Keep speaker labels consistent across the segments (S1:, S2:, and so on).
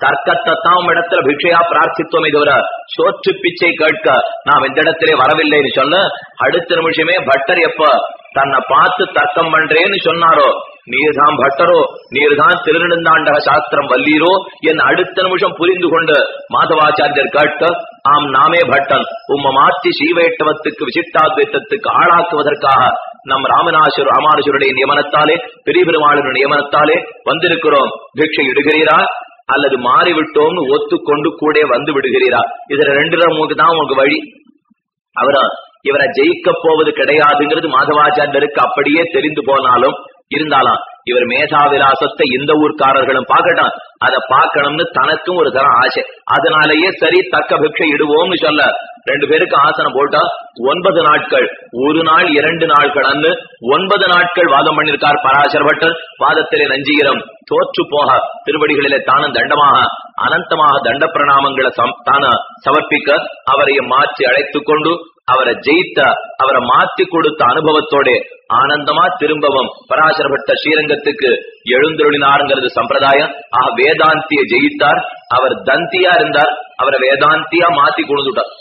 S1: தர்க்கத்தை தான் இடத்துல பிக்ஷையா பிரார்த்தித்தோமே தவிர சோற்று பிச்சை கேட்க நாம் இந்த இடத்திலே வரவில்லைன்னு சொல்ல அடுத்த நிமிஷமே பட்டர் எப்ப தன்னை பார்த்து தர்க்கம் பண்றேன்னு சொன்னாரோ நீர்தான் பட்டரோ நீர்தான் திருநெடுந்தாண்டக சாஸ்திரம் வல்லீரோ என் அடுத்த நிமிஷம் புரிந்து கொண்டு மாதவாச்சாரியர் கேட்க ஆம் நாமே பட்டன் உம்ம மாத்தி ஸ்ரீவைட்டவத்துக்கு விசிஷ்டாத்வைத்தத்துக்கு ஆளாக்குவதற்காக நம் ராமநாசுர ராமானுஷருடைய நியமனத்தாலே பெரிய பெருமாளின் நியமனத்தாலே வந்திருக்கிறோம் பிக்ஷை இடுகிறீரா அல்லது மாறிவிட்டோம்னு ஒத்துக்கொண்டு கூட வந்து விடுகிறீரா இதுல ரெண்டுல உங்களுக்கு தான் உங்களுக்கு வழி அவர இவரை ஜெயிக்க போவது கிடையாதுங்கிறது மாதவாச்சாரியருக்கு அப்படியே தெரிந்து போனாலும் இருந்தாலும் இவர் மேதாவிலாசத்தை இந்த ஊர்க்காரர்களும் பார்க்கட்டும் அதை பார்க்கணும்னு தனக்கும் ஒரு தரம் ஆசை அதனாலேயே சரி தக்க பிக்ஷை இடுவோம்னு சொல்ல ரெண்டு பேருக்கு ஆசனம் போட்டா ஒன்பது நாட்கள் ஒரு நாள் இரண்டு நாட்கள் ஒன்பது நாட்கள் வாதம் பண்ணிருக்கார் பராசர பட்டர் வாதத்திலே நஞ்சீரம் தோற்று போக திருவடிகளிலே தானும் தண்டமாக அனந்தமாக தண்ட பிரணாமங்களை தான சமர்ப்பிக்க அவரையும் மாற்றி அழைத்துக் கொண்டு அவரை ஜெயித்த அவரை மாத்தி கொடுத்த அனுபவத்தோட ஆனந்தமா திரும்பவும் பராசரப்பட்ட ஸ்ரீரங்கத்துக்கு எழுந்தருளினாருங்கிறது சம்பிரதாயம் ஆக வேதாந்திய ஜெயித்தார் அவர் தந்தியா இருந்தார் அவரை வேதாந்தியா மாத்தி கொடுத்துட்டார்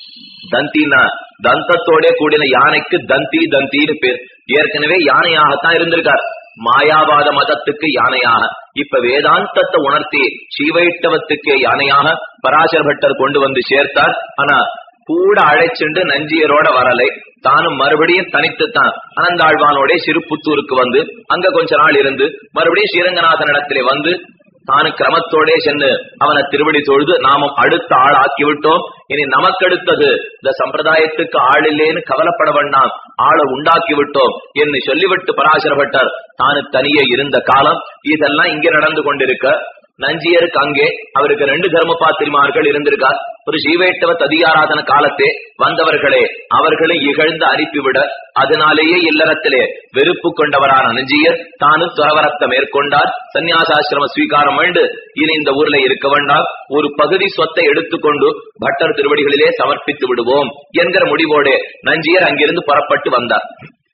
S1: தந்தினா தந்தத்தோட கூடின யானைக்கு தந்தி தந்தின்னு பேர் ஏற்கனவே யானையாகத்தான் இருந்திருக்கார் மாயாவாத மதத்துக்கு யானையாக இப்ப வேதாந்தத்தை உணர்த்தி ஸ்ரீவைட்டவத்துக்கே யானையாக பராசர பட்டர் கொண்டு வந்து சேர்த்தார் ஆனா கூட அழைச்சுண்டு நஞ்சியரோட வரலை தானும் மறுபடியும் தனித்துத்தான் அனந்தாழ்வானோட சிறுபுத்தூருக்கு வந்து அங்க கொஞ்ச நாள் இருந்து மறுபடியும் ஸ்ரீரங்கநாதன் இடத்திலே வந்து தானு கிரமத்தோடே சென்று அவனை திருவடி தொழுது நாமும் அடுத்த ஆள் ஆக்கி விட்டோம் இனி நமக்கடுத்தது இந்த சம்பிரதாயத்துக்கு ஆள் இல்லேன்னு கவலைப்பட வேண்டாம் ஆளை உண்டாக்கி விட்டோம் என்று சொல்லிவிட்டு பராசரப்பட்டார் தானு தனியே இருந்த காலம் இதெல்லாம் இங்க நடந்து கொண்டிருக்க நஞ்சியருக்கு அங்கே அவருக்கு ரெண்டு தர்மபாத்திரிமார்கள் இருந்திருக்கார் ஒரு ஸ்ரீவேட்டவ ததியாராதன காலத்தே வந்தவர்களே அவர்களை இகழ்ந்து அனுப்பிவிட அதனாலேயே இல்லறத்திலே வெறுப்பு கொண்டவரான நஞ்சியர் தானும் துறவரத்தை மேற்கொண்டார் சந்நியாசாசிரம ஸ்வீகாரம் வேண்டு இனி இந்த ஊர்ல இருக்க வேண்டாம் ஒரு பகுதி சொத்தை எடுத்துக்கொண்டு பட்டர் திருவடிகளிலே சமர்ப்பித்து விடுவோம் என்கிற முடிவோடு நஞ்சியர் அங்கிருந்து புறப்பட்டு வந்தார்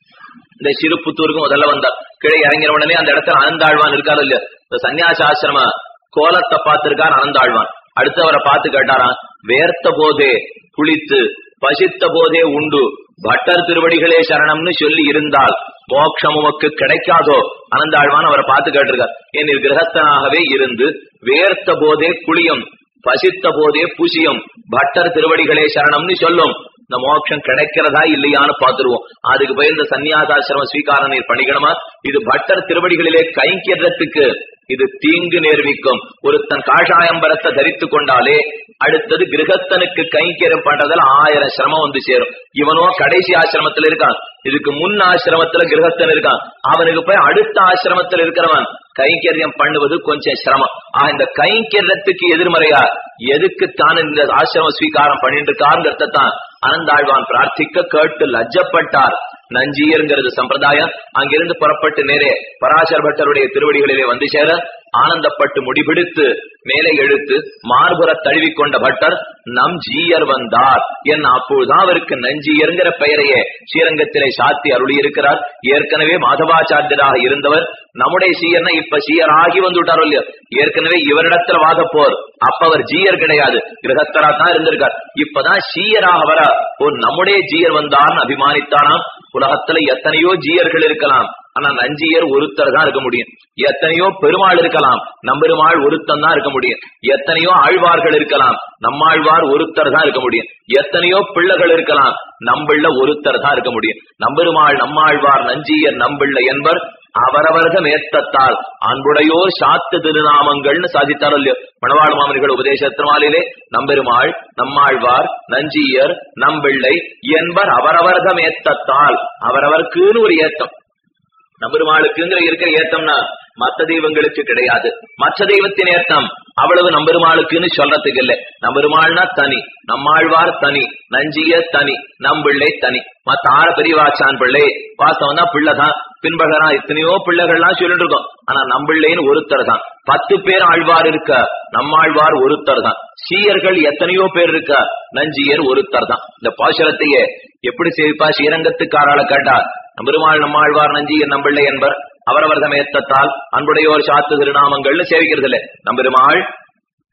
S1: இந்த சிறுபுத்தூருக்கு முதல்ல வந்தார் கீழே இறங்கிற உடனே அந்த இடத்துல அனந்தாழ்வான் இருக்காரு இல்லையா இந்த சன்னியாசாசிரம கோலத்தை பார்த்திருக்கார் அனந்தாழ்வான் அடுத்து அவரை பார்த்து கேட்டாராம் வேர்த்த போதே குளித்து பசித்த போதே உண்டு பட்டர் திருவடிகளே சரணம்னு சொல்லி இருந்தால் மோட்சம் உமக்கு கிடைக்காதோ அனந்தாழ்வான் அவரை பார்த்து கேட்டிருக்கார் என் கிரகஸ்தனாகவே இருந்து வேர்த்த போதே குளியும் பசித்த போதே புசியும் பட்டர் திருவடிகளே சரணம்னு சொல்லும் இந்த மோட்சம் கிடைக்கிறதா இல்லையான்னு பாத்துருவோம் அதுக்கு போய் இந்த சன்னியாசாசிரம ஸ்வீகார நீர் பண்ணிக்கணுமா இது பட்டர் திருவடிகளிலே கைங்கிறதுக்கு இது தீங்கு நேர்விக்கும் ஒருத்தன் காஷாயம்பரத்தை தரித்து கொண்டாலே அடுத்தது கிரகத்தனுக்கு கைங்கரியம் பண்றதுல ஆயிரம் சிரமம் வந்து சேரும் இவனோ கடைசி ஆசிரமத்துல இருக்கான் இதுக்கு முன் ஆசிரமத்துல கிரகத்தன் இருக்கான் அவனுக்கு போய் அடுத்த ஆசிரமத்தில் இருக்கிறவன் கைங்கரியம் பண்ணுவது கொஞ்சம் சிரமம் ஆக இந்த கைங்கரியத்துக்கு எதிர்மறையா எதுக்கு தான் இந்த ஆசிரம ஸ்வீகாரம் பண்ணிட்டு இருக்காருங்கிறத தான் அனந்தாழ்வான் பிரார்த்திக்க கேட்டு லஜ்ஜப்பட்டார் நஞ்சியருங்கிறது சம்பிரதாயம் அங்கிருந்து புறப்பட்டு நேரே பராசர பட்டருடைய திருவடிகளிலே வந்து சேர ஆனந்தப்பட்டு முடிபிடித்து மேலே எழுத்து மார்புற தழுவிக்கொண்ட பட்டர் நம் ஜீயர் வந்தார் என் அப்போதுதான் அவருக்கு நஞ்சியருங்கிற பெயரையே ஸ்ரீரங்கத்திலே சாத்தி அருளி இருக்கிறார் ஏற்கனவே மாதவாச்சாரியராக இருந்தவர் நம்முடைய சீயர்னா இப்ப சீயராகி வந்துட்டாரோ இல்லையோ ஏற்கனவே இவரிடத்துல வாத போர் அப்ப அவர் ஜீயர் கிடையாது கிரகஸ்தரா தான் இருந்திருக்கார் இப்பதான் சீயராக வர ஓ நம்முடைய ஜீயர் வந்தார்னு அபிமானித்தானாம் உலகத்துல எத்தனையோ ஜீயர்கள் இருக்கலாம் ஆனா நஞ்சியர் ஒருத்தர் தான் இருக்க முடியும் எத்தனையோ பெருமாள் இருக்கலாம் நம்பெருமாள் ஒருத்தன் தான் இருக்க முடியும் எத்தனையோ ஆழ்வார்கள் இருக்கலாம் நம்மாழ்வார் ஒருத்தர் தான் இருக்க முடியும் எத்தனையோ பிள்ளைகள் இருக்கலாம் நம்பிள்ள ஒருத்தர் தான் இருக்க முடியும் நம்பெருமாள் நம்மாழ்வார் நஞ்சியர் நம்பிள்ள என்பர் அவரவர்கள் ஏத்தத்தால் அன்புடையோர் சாத்து திருநாமங்கள்னு சாதித்தார் இல்லையோ மணவாள் மாமனிகள் உபதேசத்தினாலே நம்பெருமாள் நம்மாழ்வார் நஞ்சியர் நம்பிள்ளை என்பர் அவரவர்தம் ஏத்தத்தால் அவரவர்க்குன்னு ஒரு ஏத்தம் நம்பெருமாளுக்குங்கிற இருக்கிற ஏத்தம்னா மத்த தெய்வங்களுக்கு கிடையாது மற்ற தெய்வத்தின் ஏத்தம் அவ்வளவு நம்பெருமாளுக்குன்னு சொல்றதுக்கு இல்ல நம்பெருமாள்னா தனி நம்மாழ்வார் தனி நஞ்சிய தனி நம்பிள்ளை தனி மத்த ஆற பெரியவாச்சான் பிள்ளை வாஸ்தவம் தான் பிள்ளைதான் பின்பகரா எத்தனையோ பிள்ளைகள்லாம் சொல்லிட்டு இருக்கோம் ஆனா நம்பிள்ளைன்னு ஒருத்தர் தான் பத்து பேர் ஆழ்வார் இருக்க நம்மாழ்வார் ஒருத்தர் தான் சீயர்கள் எத்தனையோ பேர் இருக்க நஞ்சியர் ஒருத்தர் தான் இந்த பாசுரத்தையே எப்படி சேவிப்பா ஸ்ரீரங்கத்துக்காரால கேட்டா நம்பெருமாள் நம்மாழ்வார் நஞ்சியர் நம்பிள்ளை என்பர் அவரவர் சமயத்தால் அன்புடையோர் சாத்து திருநாமங்கள்னு சேவிக்கிறது இல்ல நம்பெருமாள்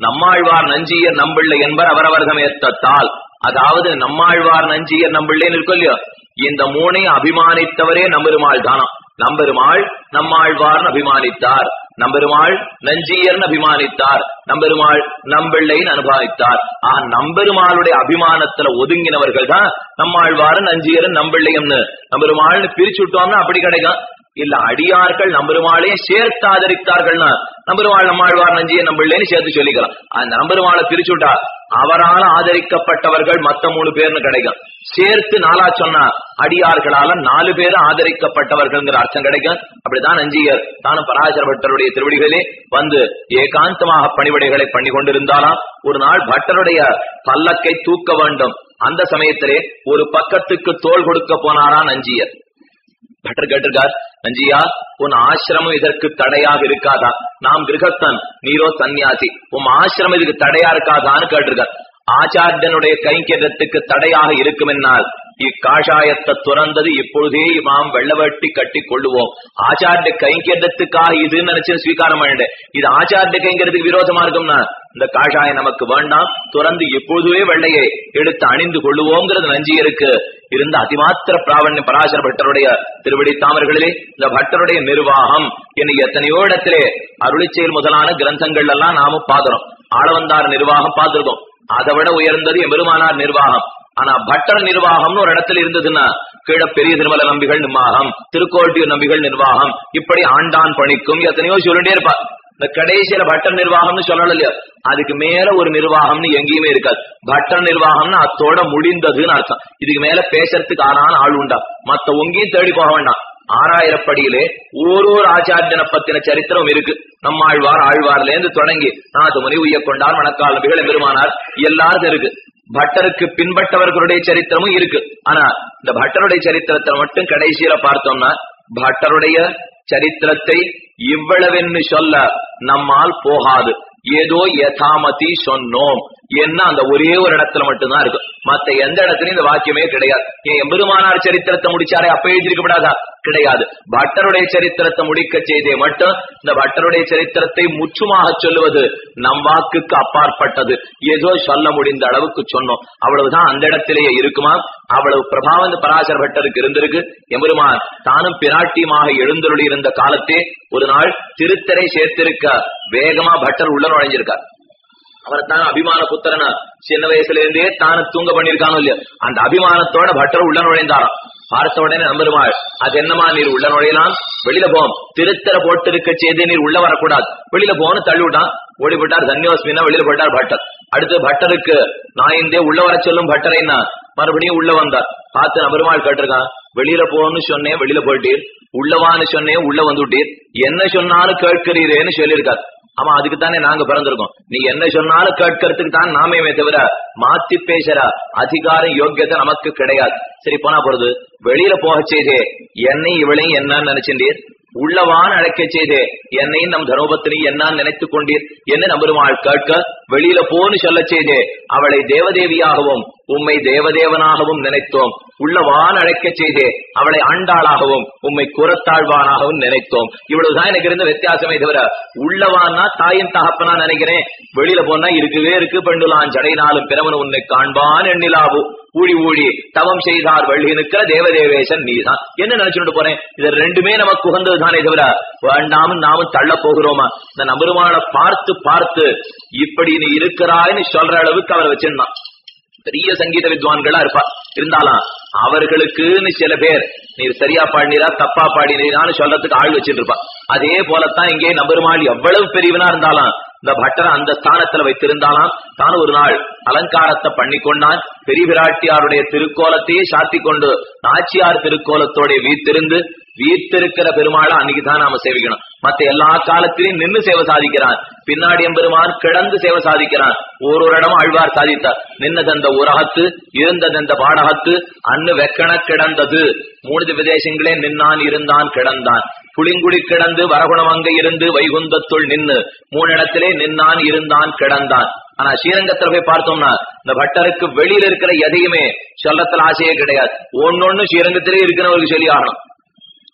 S1: நம்மாழ்வார் நஞ்சியர் நம்பிள்ளை என்பர் அவரவர்தம் ஏத்தத்தால் அதாவது நம்மாழ்வார் நஞ்சியர் நம்பிள்ளைன்னு இருக்கும் இல்லையோ இந்த மூணையும் அபிமானித்தவரே நம்பெருமாள் தானாம் நம்பெருமாள் நம்மாழ்வார்னு அபிமானித்தார் நம்பெருமாள் நஞ்சியர்னு அபிமானித்தார் நம்பெருமாள் நம்பிள்ளைன்னு அனுபவித்தார் ஆ நம்பெருமாளுடைய அபிமானத்துல ஒதுங்கினவர்கள் தான் நம்மாழ்வாரு நஞ்சியர் நம்பிள்ளையம்னு நம்பெருமாள்னு பிரிச்சு விட்டோம்னா அப்படி கிடைக்கும் இல்ல அடியார்கள் நம்பெருமாளையே சேர்த்து ஆதரித்தார்கள்னா நம்பெருமாள் நம்மாழ்வார் நஞ்சியை நம்பிள்ளைன்னு சேர்த்து சொல்லிக்கலாம் அந்த நம்பெருமாளை பிரிச்சு விட்டா அவரால் ஆதரிக்கப்பட்டவர்கள் மத்த மூணு பேர்னு கிடைக்கும் சேர்த்து நாலா சொன்னா அடியார்களால நாலு பேர் ஆதரிக்கப்பட்டவர்கள்ங்கிற அர்த்தம் கிடைக்கும் அப்படிதான் நஞ்சியர் தானும் பராசர பட்டருடைய திருவடிகளே வந்து ஏகாந்தமாக பணிவிடைகளை பண்ணி கொண்டிருந்தாலாம் ஒரு நாள் பட்டருடைய பல்லக்கை தூக்க வேண்டும் அந்த சமயத்திலே ஒரு பக்கத்துக்கு தோள் கொடுக்க போனாரா நஞ்சியர் பட்டர் கேட்டிருக்கார் நஞ்சியா உன் ஆசிரமம் இதற்கு தடையாக இருக்காதா நாம் கிரகஸ்தன் நீரோ சன்னியாசி உன் ஆசிரமம் இதுக்கு தடையா இருக்காதான்னு கேட்டிருக்கார் ஆச்சாரியனுடைய கைங்கரியத்துக்கு தடையாக இருக்குமென்னால் இக்காஷாயத்தை துறந்தது இப்பொழுதே இமாம் வெள்ளவட்டி கட்டி கொள்ளுவோம் ஆச்சாரிய கைங்கரியத்துக்காக இதுன்னு நினைச்சு ஸ்வீகாரம் பண்ணிட்டேன் இது ஆச்சாரிய கைங்கரியத்துக்கு விரோதமா இருக்கும்னா இந்த காஷாயம் நமக்கு வேண்டாம் துறந்து எப்பொழுதுவே வெள்ளையை எடுத்து அணிந்து கொள்ளுவோங்கிறது நஞ்சியருக்கு இருந்த அதிமாத்திர பிராவண்ய பராசர பட்டருடைய திருவடி தாமர்களிலே இந்த பட்டருடைய நிர்வாகம் இன்னைக்கு எத்தனையோ இடத்திலே அருளிச்செயல் முதலான கிரந்தங்கள் எல்லாம் நாமும் பாக்குறோம் ஆளவந்தார் நிர்வாகம் பார்த்திருக்கோம் அதை விட உயர்ந்தது எம்பெருமானார் நிர்வாகம் ஆனா பட்டர் நிர்வாகம்னு ஒரு இடத்துல இருந்ததுன்னா கீழே பெரிய திருமல நம்பிகள் நிர்வாகம் திருக்கோட்டியூர் நம்பிகள் நிர்வாகம் இப்படி ஆண்டான் பணிக்கும் எத்தனையோ சொல்லிட்டே இருப்பா இந்த கடைசியில பட்டர் நிர்வாகம்னு சொல்லணும் இல்லையா அதுக்கு மேல ஒரு நிர்வாகம்னு எங்கேயுமே இருக்காது பட்டர் நிர்வாகம்னு அத்தோட முடிந்ததுன்னு அர்த்தம் இதுக்கு மேல பேசுறதுக்கு ஆறான ஆள் உண்டா மத்த உங்கேயும் தேடி போக வேண்டாம் ஆறாயிரப்படியிலே ஒரு ஒரு ஆச்சாரியனை பத்தின சரித்திரம் இருக்கு நம்மாழ்வார் ஆழ்வார்ல இருந்து தொடங்கி நாதுமுனி உய்ய கொண்டார் மணக்கால் நபிகள் பெருமானார் எல்லாரும் இருக்கு பட்டருக்கு பின்பற்றவர்களுடைய சரித்திரமும் இருக்கு ஆனா இந்த பட்டருடைய சரித்திரத்தை மட்டும் கடைசியில பார்த்தோம்னா பட்டருடைய சரித்திரத்தை இவ்வளவென்னு சொல்ல நம்மால் போகாது ஏதோ யதாமதி சொன்னோம் என்ன அந்த ஒரே ஒரு இடத்துல மட்டும்தான் இருக்கு மத்த எந்த இடத்துலயும் இந்த வாக்கியமே கிடையாது ஏன் எம்பெருமானார் சரித்திரத்தை முடிச்சாரே அப்ப எழுதியிருக்கப்படாதா கிடையாது பட்டருடைய சரித்திரத்தை முடிக்க செய்தே மட்டும் இந்த பட்டருடைய சரித்திரத்தை முற்றுமாக சொல்லுவது நம் வாக்குக்கு அப்பாற்பட்டது ஏதோ சொல்ல முடிந்த அளவுக்கு சொன்னோம் அவ்வளவுதான் அந்த இடத்திலேயே இருக்குமா அவ்வளவு பிரபாவம் இந்த பராசர பட்டருக்கு இருந்திருக்கு எம்பெருமான் தானும் பிராட்டியமாக எழுந்தருளி இருந்த காலத்தே ஒரு நாள் திருத்தரை சேர்த்திருக்க வேகமா பட்டர் உள்ள நுழைஞ்சிருக்கார் அவர் தான் அபிமான புத்திரனா சின்ன வயசுல இருந்தே தானு தூங்க பண்ணிருக்கானோ இல்லையோ அந்த அபிமானத்தோட பட்டர் உள்ள நுழைந்தாராம் பார்த்த உடனே நம்பருமாள் அது என்னமா நீர் உள்ள நுழையலாம் வெளியில போம் திருத்தர போட்டிருக்க செய்து நீர் உள்ள வரக்கூடாது வெளியில போன்னு தள்ளி விட்டான் ஓடி போட்டார் தன்யோஸ்மினா வெளியில போட்டார் பட்டர் அடுத்து பட்டருக்கு நான் இந்தே உள்ள வர சொல்லும் பட்டரைன்னா மறுபடியும் உள்ள வந்தார் பார்த்து நபருமாள் கேட்டிருக்கான் வெளியில போன்னு சொன்னேன் வெளியில போயிட்டீர் உள்ளவான்னு சொன்னேன் உள்ள வந்துட்டீர் என்ன சொன்னாலும் கேட்கிறீரேன்னு சொல்லியிருக்கார் ஆமா அதுக்கு தானே நாங்க பிறந்திருக்கோம் நீ என்ன சொன்னாலும் கேட்கறதுக்கு தான் நாமே தவிர மாத்தி பேசுற அதிகாரம் யோக்கியத்தை நமக்கு கிடையாது சரி போனா போறது வெளியில போக செய்தே என்னை இவளையும் என்னன்னு நினைச்சிட்டீர் உள்ளவான் அழைக்க செய்தே என்னையும் நம் தனோபத்தினி என்னான்னு நினைத்துக் கொண்டீர் என்ன நம்பருமாள் கேட்க வெளியில போன்னு சொல்ல செய்தே அவளை தேவதேவியாகவும் உம்மை தேவதேவனாகவும் நினைத்தோம் உள்ளவான் அழைக்க செய்தே அவளை ஆண்டாளாகவும் உம்மை குரத்தாழ்வானாகவும் நினைத்தோம் இவ்வளவுதான் எனக்கு இருந்த வித்தியாசமே தவிர உள்ளவான்னா தாயின் தகப்பனா நினைக்கிறேன் வெளியில போனா இருக்கவே இருக்கு பெண்டுலான் ஜடைனாலும் பிறவன் உன்னை காண்பான் எண்ணிலாவு ஊழி ஊழி தவம் செய்தார் வள்ளி நிற்கிற தேவதேவேசன் நீதான் என்ன நினைச்சுட்டு போறேன் இது ரெண்டுமே நமக்கு உகந்தது தானே தவிர வேண்டாம் நாமும் தள்ள போகிறோமா இந்த நபருமான பார்த்து பார்த்து இப்படி நீ இருக்கிறாய்னு சொல்ற அளவுக்கு அவர் வச்சிருந்தான் பெரிய சங்கீத வித்வான்களா இருப்பா இருந்தாலும் அவர்களுக்குன்னு சில பேர் நீர் சரியா பாடினீரா தப்பா பாடினீரான்னு சொல்றதுக்கு ஆள் வச்சுட்டு இருப்பா அதே போலத்தான் இங்கே நம்பெருமாள் எவ்வளவு பெரியவனா இருந்தாலும் இந்த பட்டரை அந்த ஸ்தானத்துல வைத்திருந்தாலாம் தான் ஒரு நாள் அலங்காரத்தை பண்ணி கொண்டான் பெரிய பிராட்டியாருடைய திருக்கோலத்தையே சாத்தி கொண்டு நாச்சியார் திருக்கோலத்தோட வீத்திருந்து வீத்திருக்கிற பெருமாளை அன்னைக்கு தான் நாம சேவிக்கணும் மத்த எல்லா காலத்திலையும் நின்னு சேவை சாதிக்கிறான் பின்னாடி எம்பெருமான் கிடந்து சேவை சாதிக்கிறான் ஒரு ஒரு இடம் ஆழ்வார் சாதித்தார் நின்னதந்த உரகத்து இருந்ததந்த பாடகத்து அன்னு வெக்கண கிடந்தது மூணு விதேசங்களே நின்னான் இருந்தான் கிடந்தான் புளிங்குடி கிடந்து வரகுணம் அங்க இருந்து வைகுந்தத்துள் நின்னு மூணு இடத்திலே நின்னான் இருந்தான் கிடந்தான் ஆனா ஸ்ரீரங்கத்துல போய் பார்த்தோம்னா இந்த பட்டருக்கு வெளியில இருக்கிற எதையுமே சொல்லத்துல ஆசையே கிடையாது ஒன்னொன்னு ஸ்ரீரங்கத்திலே இருக்கிறவருக்கு சொல்லி ஆகணும்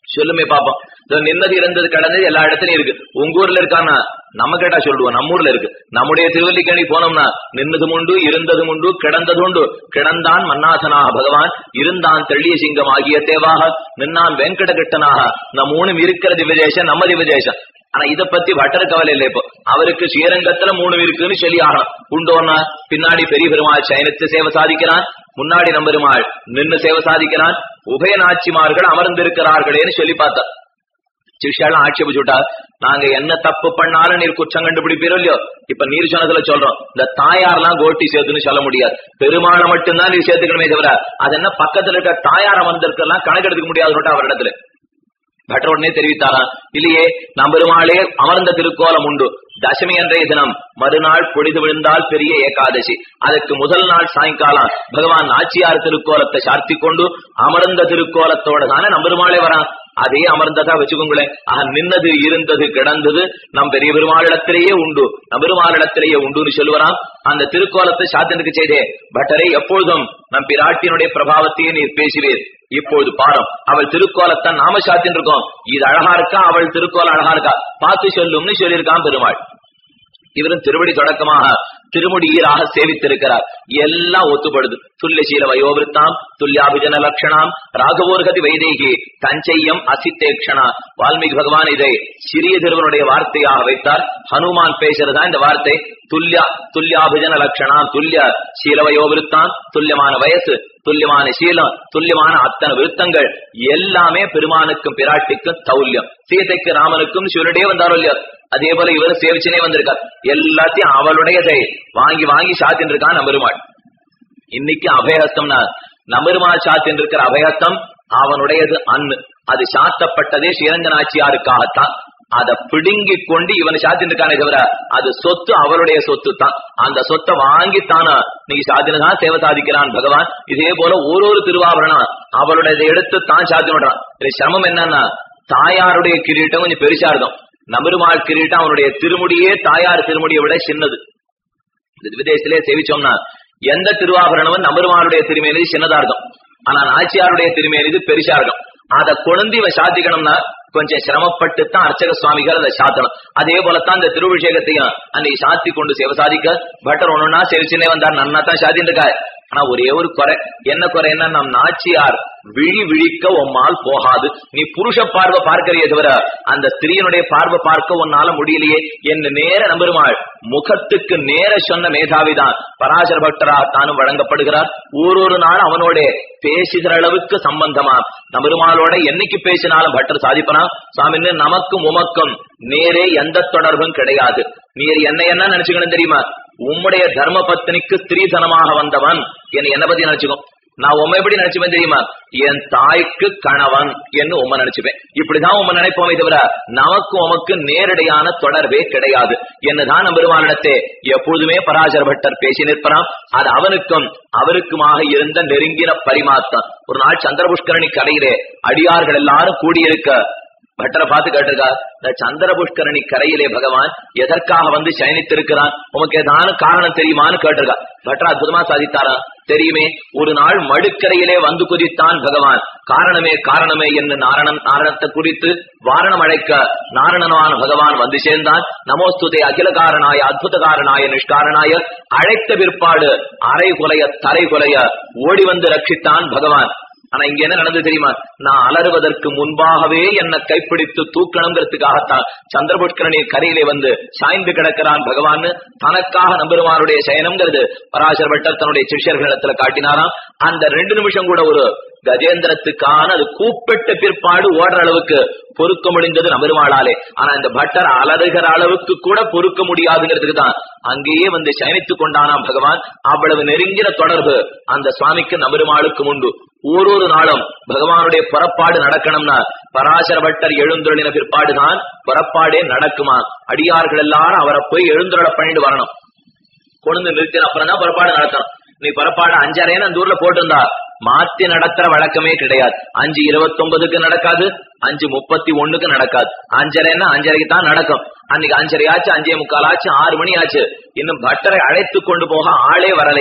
S1: சொல்லுமே பாப்போம் இதோ நின்னது இருந்தது கடந்தது எல்லா இடத்துலயும் இருக்கு உங்க ஊர்ல இருக்கானா நம்ம கேட்டா சொல்லுவோம் நம்ம ஊர்ல இருக்கு நம்முடைய திருவல்லிக்கணி போனோம்னா நின்னதும் உண்டு இருந்ததும் உண்டு கிடந்தது உண்டு கிடந்தான் மன்னாசனாக பகவான் இருந்தான் தெள்ளிய சிங்கம் ஆகிய தேவாக நின்னான் வெங்கடகிட்டனாக இந்த மூணும் இருக்கிற திவ்யதேசம் நம்ம திவ்யதேசம் ஆனா இத பத்தி வட்டர் கவலை இல்லை இப்போ அவருக்கு ஸ்ரீரங்கத்துல மூணு இருக்குன்னு சொல்லி ஆகணும் உண்டோன்னா பின்னாடி பெரிய பெருமாள் சயனத்து சேவை சாதிக்கிறான் முன்னாடி நம்பெருமாள் நின்னு சேவை சாதிக்கிறான் உபய நாச்சிமார்கள் அமர்ந்திருக்கிறார்களேன்னு சொல்லி பார்த்தா சிஷ்யாலாம் ஆட்சேபிச்சுட்டா நாங்க என்ன தப்பு பண்ணாலும் நீர் குற்றம் கண்டுபிடிப்பீரோ இல்லையோ இப்ப நீர் சொன்னதுல சொல்றோம் இந்த தாயார்லாம் கோட்டி சேர்த்துன்னு சொல்ல முடியாது பெருமாளை மட்டும்தான் நீர் சேர்த்துக்கணுமே தவிர அது என்ன பக்கத்துல இருக்க தாயார வந்திருக்கலாம் கணக்கெடுத்துக்க முடியாது அவரிடத்துல பட்டர் உடனே தெரிவித்தாராம் இல்லையே நம் பெருமாளே அமர்ந்த திருக்கோலம் உண்டு தசமி அன்றைய தினம் மறுநாள் பொழுது விழுந்தால் பெரிய ஏகாதசி அதற்கு முதல் நாள் சாயங்காலம் பகவான் நாச்சியார் திருக்கோலத்தை சார்த்தி கொண்டு அமர்ந்த திருக்கோலத்தோட தானே நம் பெருமாளே வரான் அதே அமர்ந்ததா வச்சுக்கோங்களேன் ஆக நின்னது இருந்தது கிடந்தது நம் பெரிய பெருமாளிடத்திலேயே உண்டு நம் பெருமாளிடத்திலேயே உண்டுன்னு சொல்லுவராம் அந்த திருக்கோலத்தை சாத்தினுக்கு செய்தே பட்டரை எப்பொழுதும் நம் பிராட்டியினுடைய பிரபாவத்தையே நீர் பேசுவீர் இப்பொழுது பாரம் அவள் திருக்கோலத்தை நாம சாத்தின் இருக்கோம் இது அழகா இருக்கா அவள் திருக்கோலம் அழகா இருக்கா பார்த்து சொல்லும்னு சொல்லியிருக்கான் பெருமாள் இவரும் திருவடி தொடக்கமாக திருமுடி ஈராக சேவித்திருக்கிறார் எல்லாம் ஒத்துப்படுது துல்லியசீல வயோவிருத்தாம் துல்லியாபிஜன லட்சணாம் ராகவோர்கதி வைதேகி தஞ்சையம் அசித்தேக்ஷணா வால்மீகி பகவான் இதை சிறிய திருவனுடைய வார்த்தையாக வைத்தார் ஹனுமான் பேசுறதா இந்த வார்த்தை துல்லியா துல்லியாபிஜன லட்சணாம் துல்லிய சீல வயோவிருத்தாம் துல்லியமான வயசு துல்லியமான சீலம் துல்லியமான அத்தனை விருத்தங்கள் எல்லாமே பெருமானுக்கும் பிராட்டிக்கும் தௌல்யம் சீதைக்கு ராமனுக்கும் சிவனுடைய வந்தாரோ இல்லையா அதே போல இவர் சேவிச்சனே வந்திருக்கார் எல்லாத்தையும் அவளுடையதை வாங்கி வாங்கி சாத்தின் இருக்கான் நம்பெருமாள் இன்னைக்கு அபயஹஸ்தம்னா நம்பெருமாள் சாத்தின் இருக்கிற அபயஹஸ்தம் அவனுடையது அன்னு அது சாத்தப்பட்டதே ஸ்ரீரங்கநாச்சியாருக்காகத்தான் அதை பிடுங்கி கொண்டு இவனை சாத்தின் இருக்கானே தவிர அது சொத்து அவளுடைய சொத்து தான் அந்த சொத்தை வாங்கித்தானா நீ சாத்தினதான் சேவை சாதிக்கிறான் பகவான் இதே போல ஒரு ஒரு திருவாபரணம் அவளுடைய எடுத்து தான் சாத்தினுறான் இது சிரமம் என்னன்னா தாயாருடைய கிரீட்டம் கொஞ்சம் பெருசா இருக்கும் நபருமாள் கிரீட்டம் அவனுடைய திருமுடியே தாயார் திருமுடியை விட சின்னது இந்த விதேசத்திலே சேவிச்சோம்னா எந்த திருவாபரணமும் நபருமாளுடைய திருமேனி சின்னதா இருக்கும் ஆனா நாச்சியாருடைய திருமேனி பெருசா இருக்கும் அதை கொழுந்து இவன் சாத்திக்கணும்னா கொஞ்சம் சிரமப்பட்டு தான் அர்ச்சக சுவாமிகள் அதை சாத்தணும் அதே போலத்தான் இந்த திருவிஷேகத்தையும் அன்னைக்கு சாத்தி கொண்டு சேவை சாதிக்க பட்டர் ஒண்ணுன்னா சேவிச்சுனே வந்தார் நன்னா தான் சாத்தின்னு இருக்காரு ஆனா ஒரே ஒரு குறை என்ன குறைன்னா நம் நாச்சியார் விழி விழிக்க உம்மால் போகாது நீ புருஷ பார்வை பார்க்கறியே தவிர அந்த ஸ்திரீனுடைய பார்வை பார்க்க உன்னால முடியலையே என்ன நேர நம்பருமாள் முகத்துக்கு நேர சொன்ன மேதாவிதான் பராசர பக்தரா தானும் வழங்கப்படுகிறார் ஒரு ஒரு நாள் அவனோட பேசுகிற அளவுக்கு சம்பந்தமா நம்பருமாளோட என்னைக்கு பேசினாலும் பட்டர் சாதிப்பனா சுவாமின்னு நமக்கும் உமக்கும் நேரே எந்த தொடர்பும் கிடையாது நீர் என்ன என்ன நினைச்சுக்கணும் தெரியுமா உம்முடைய தர்ம பத்னிக்கு ஸ்திரீதனமாக வந்தவன் என்ன என்ன பத்தி நினைச்சுக்கோ நான் உண்மை எப்படி நினைச்சுப்பேன் தெரியுமா என் தாய்க்கு கணவன் என்று உண்மை நினைச்சுப்பேன் இப்படிதான் உண்மை நினைப்போமே தவிர நமக்கு உமக்கு நேரடியான தொடர்பே கிடையாது என்னதான் நம் பெருமானிடத்தே எப்பொழுதுமே பராசர பட்டர் பேசி நிற்பறான் அது அவனுக்கும் அவருக்குமாக இருந்த நெருங்கின பரிமாற்றம் ஒரு நாள் சந்திரபுஷ்கரணி கரையிலே அடியார்கள் எல்லாரும் கூடியிருக்க பட்டரை பார்த்து கேட்டிருக்கா இந்த சந்திர புஷ்கரணி கரையிலே பகவான் எதற்காக வந்து சயனித்திருக்கிறான் உமக்கு ஏதான காரணம் தெரியுமான்னு கேட்டிருக்கா பட்டர் அற்புதமா சாதித்தாரா தெரியுமே ஒரு நாள் மடுக்கரையிலே வந்து குதித்தான் பகவான் காரணமே காரணமே என்று நாரணன் நாரணத்தை குறித்து வாரணம் அழைக்க நாரணனான பகவான் வந்து சேர்ந்தான் நமோஸ்துதே அகில காரணாய அற்புத காரணாய நிஷ்காரணாய அழைத்த பிற்பாடு அரை குலைய தரை குலைய ஓடி வந்து ரட்சித்தான் பகவான் ஆனா இங்க என்ன நடந்தது தெரியுமா நான் அலறுவதற்கு முன்பாகவே என்னை கைப்பிடித்து தூக்கணுங்கிறதுக்காகத்தான் சந்திரபுஷ்கரணி கரையிலே வந்து சாய்ந்து கிடக்கிறான் பகவான் தனக்காக நம்பெருமானுடைய சயனம்ங்கிறது பராசர பட்டர் தன்னுடைய சிஷ்யர்களிடத்துல காட்டினாராம் அந்த ரெண்டு நிமிஷம் கூட ஒரு கஜேந்திரத்துக்கான அது கூப்பிட்ட பிற்பாடு ஓடுற அளவுக்கு பொறுக்க முடிந்தது நம்பெருமாளாலே ஆனா இந்த பட்டர் அலறுகிற அளவுக்கு கூட பொறுக்க முடியாதுங்கிறதுக்கு தான் அங்கேயே வந்து சயனித்துக் கொண்டானாம் பகவான் அவ்வளவு நெருங்கின தொடர்பு அந்த சுவாமிக்கு நம்பெருமாளுக்கும் உண்டு ஒரு ஒரு நாளும் பகவானுடைய புறப்பாடு நடக்கணும்னா பராசர பட்டர் எழுந்துருளின பிற்பாடுதான் புறப்பாடே நடக்குமா அடியார்கள் எல்லாரும் அவரை போய் எழுந்துருள பண்ணிட்டு வரணும் கொண்டு நிறுத்தின அப்புறம் தான் புறப்பாடு நடத்தணும் நீ புறப்பாடு அஞ்சரைன்னு அந்த ஊர்ல போட்டிருந்தா மாத்தி நடத்துற வழக்கமே கிடையாது அஞ்சு இருபத்தி ஒன்பதுக்கு நடக்காது அஞ்சு முப்பத்தி ஒண்ணுக்கு நடக்காது அஞ்சரைன்னா அஞ்சரைக்கு தான் நடக்கும் அன்னைக்கு அஞ்சரை ஆச்சு அஞ்சே முக்கால் ஆச்சு ஆறு மணி ஆச்சு இன்னும் பட்டரை அழைத்து கொண்டு போக ஆளே வரலையாம்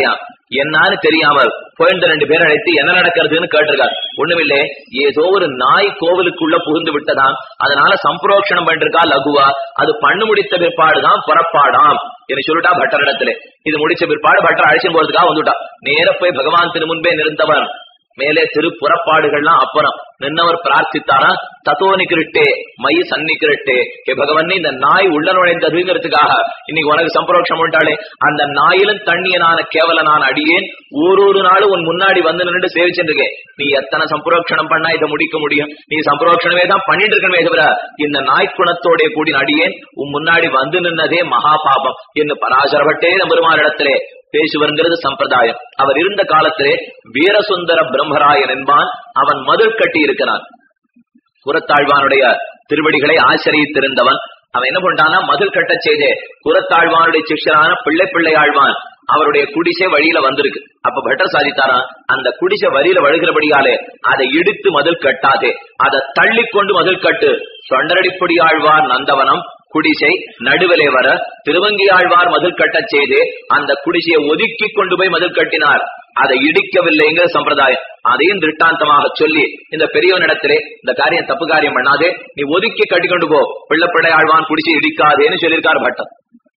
S1: என்னன்னு தெரியாமல் போயிருந்த ரெண்டு பேரும் அழைத்து என்ன நடக்கிறதுன்னு கேட்டிருக்கார் ஒண்ணுமில்லை ஏதோ ஒரு நாய் கோவிலுக்குள்ள புகுந்து விட்டதாம் அதனால சம்பரோக்ஷணம் பண்ணிருக்கா லகுவா அது பண்ணு முடித்த பிற்பாடுதான் புறப்பாடாம் என்று சொல்லிட்டா பட்டரிடத்துல இது முடிச்ச பிற்பாடு பட்டர் அழைச்சின் போறதுக்காக வந்துட்டா நேர போய் பகவான் திரு முன்பே நிறுத்தவன் மேலே திரு புறப்பாடுகள்லாம் அப்புறம் நின்னவர் பிரார்த்தித்தாரா தத்தோனி கிருட்டே மயி சன்னி கிருட்டே ஹே பகவன் இந்த நாய் உள்ள நுழைந்ததுங்கிறதுக்காக இன்னைக்கு உனக்கு சம்பரோட்சம் பண்ணிட்டாளே அந்த நாயிலும் தண்ணியனான கேவலனான அடியேன் ஒரு ஒரு நாளும் உன் முன்னாடி வந்து நின்று சேவிச்சிருக்கேன் நீ எத்தனை சம்பரோக்ஷணம் பண்ணா இதை முடிக்க முடியும் நீ சம்பரோக்ஷணமே தான் பண்ணிட்டு இருக்கணுமே தவிர இந்த நாய் குணத்தோட கூடின அடியேன் உன் முன்னாடி வந்து நின்னதே மகா பாபம் என்று பராசரப்பட்டே பெருமானிடத்திலே பேசுவருங்கிறது சம்பிரதாயம் அவர் இருந்த காலத்திலே வீரசுந்தர பிரம்மராயன் என்பான் அவன் மதில் கட்டி இருக்கிறான் புறத்தாழ்வானுடைய திருவடிகளை ஆசிரியத்திருந்தவன் அவன் என்ன பண்றானா மதில் கட்டச் செய்தே புறத்தாழ்வானுடைய சிஷ்யரான பிள்ளை பிள்ளை ஆழ்வான் அவருடைய குடிசை வழியில வந்திருக்கு அப்ப பட்டர் சாதித்தாரா அந்த குடிசை வரியில வழுகிறபடியாலே அதை இடித்து மதில் கட்டாதே அதை தள்ளி கொண்டு மதில் கட்டு தொண்டரடிப்படி ஆழ்வார் நந்தவனம் குடிசை நடுவிலே வர திருவங்கி ஆழ்வார் மதில் கட்டச் செய்து அந்த குடிசையை ஒதுக்கி கொண்டு போய் மதில் கட்டினார் அதை இடிக்கவில்லைங்கிற சம்பிரதாயம் அதையும் திருட்டாந்தமாக சொல்லி இந்த பெரியவனிடத்திலே இந்த காரியம் தப்பு காரியம் பண்ணாதே நீ ஒதுக்கி கட்டி கொண்டு போ பிள்ளை பிள்ளை ஆழ்வான் குடிசை இடிக்காதேன்னு சொல்லியிருக்கார் பட்டம்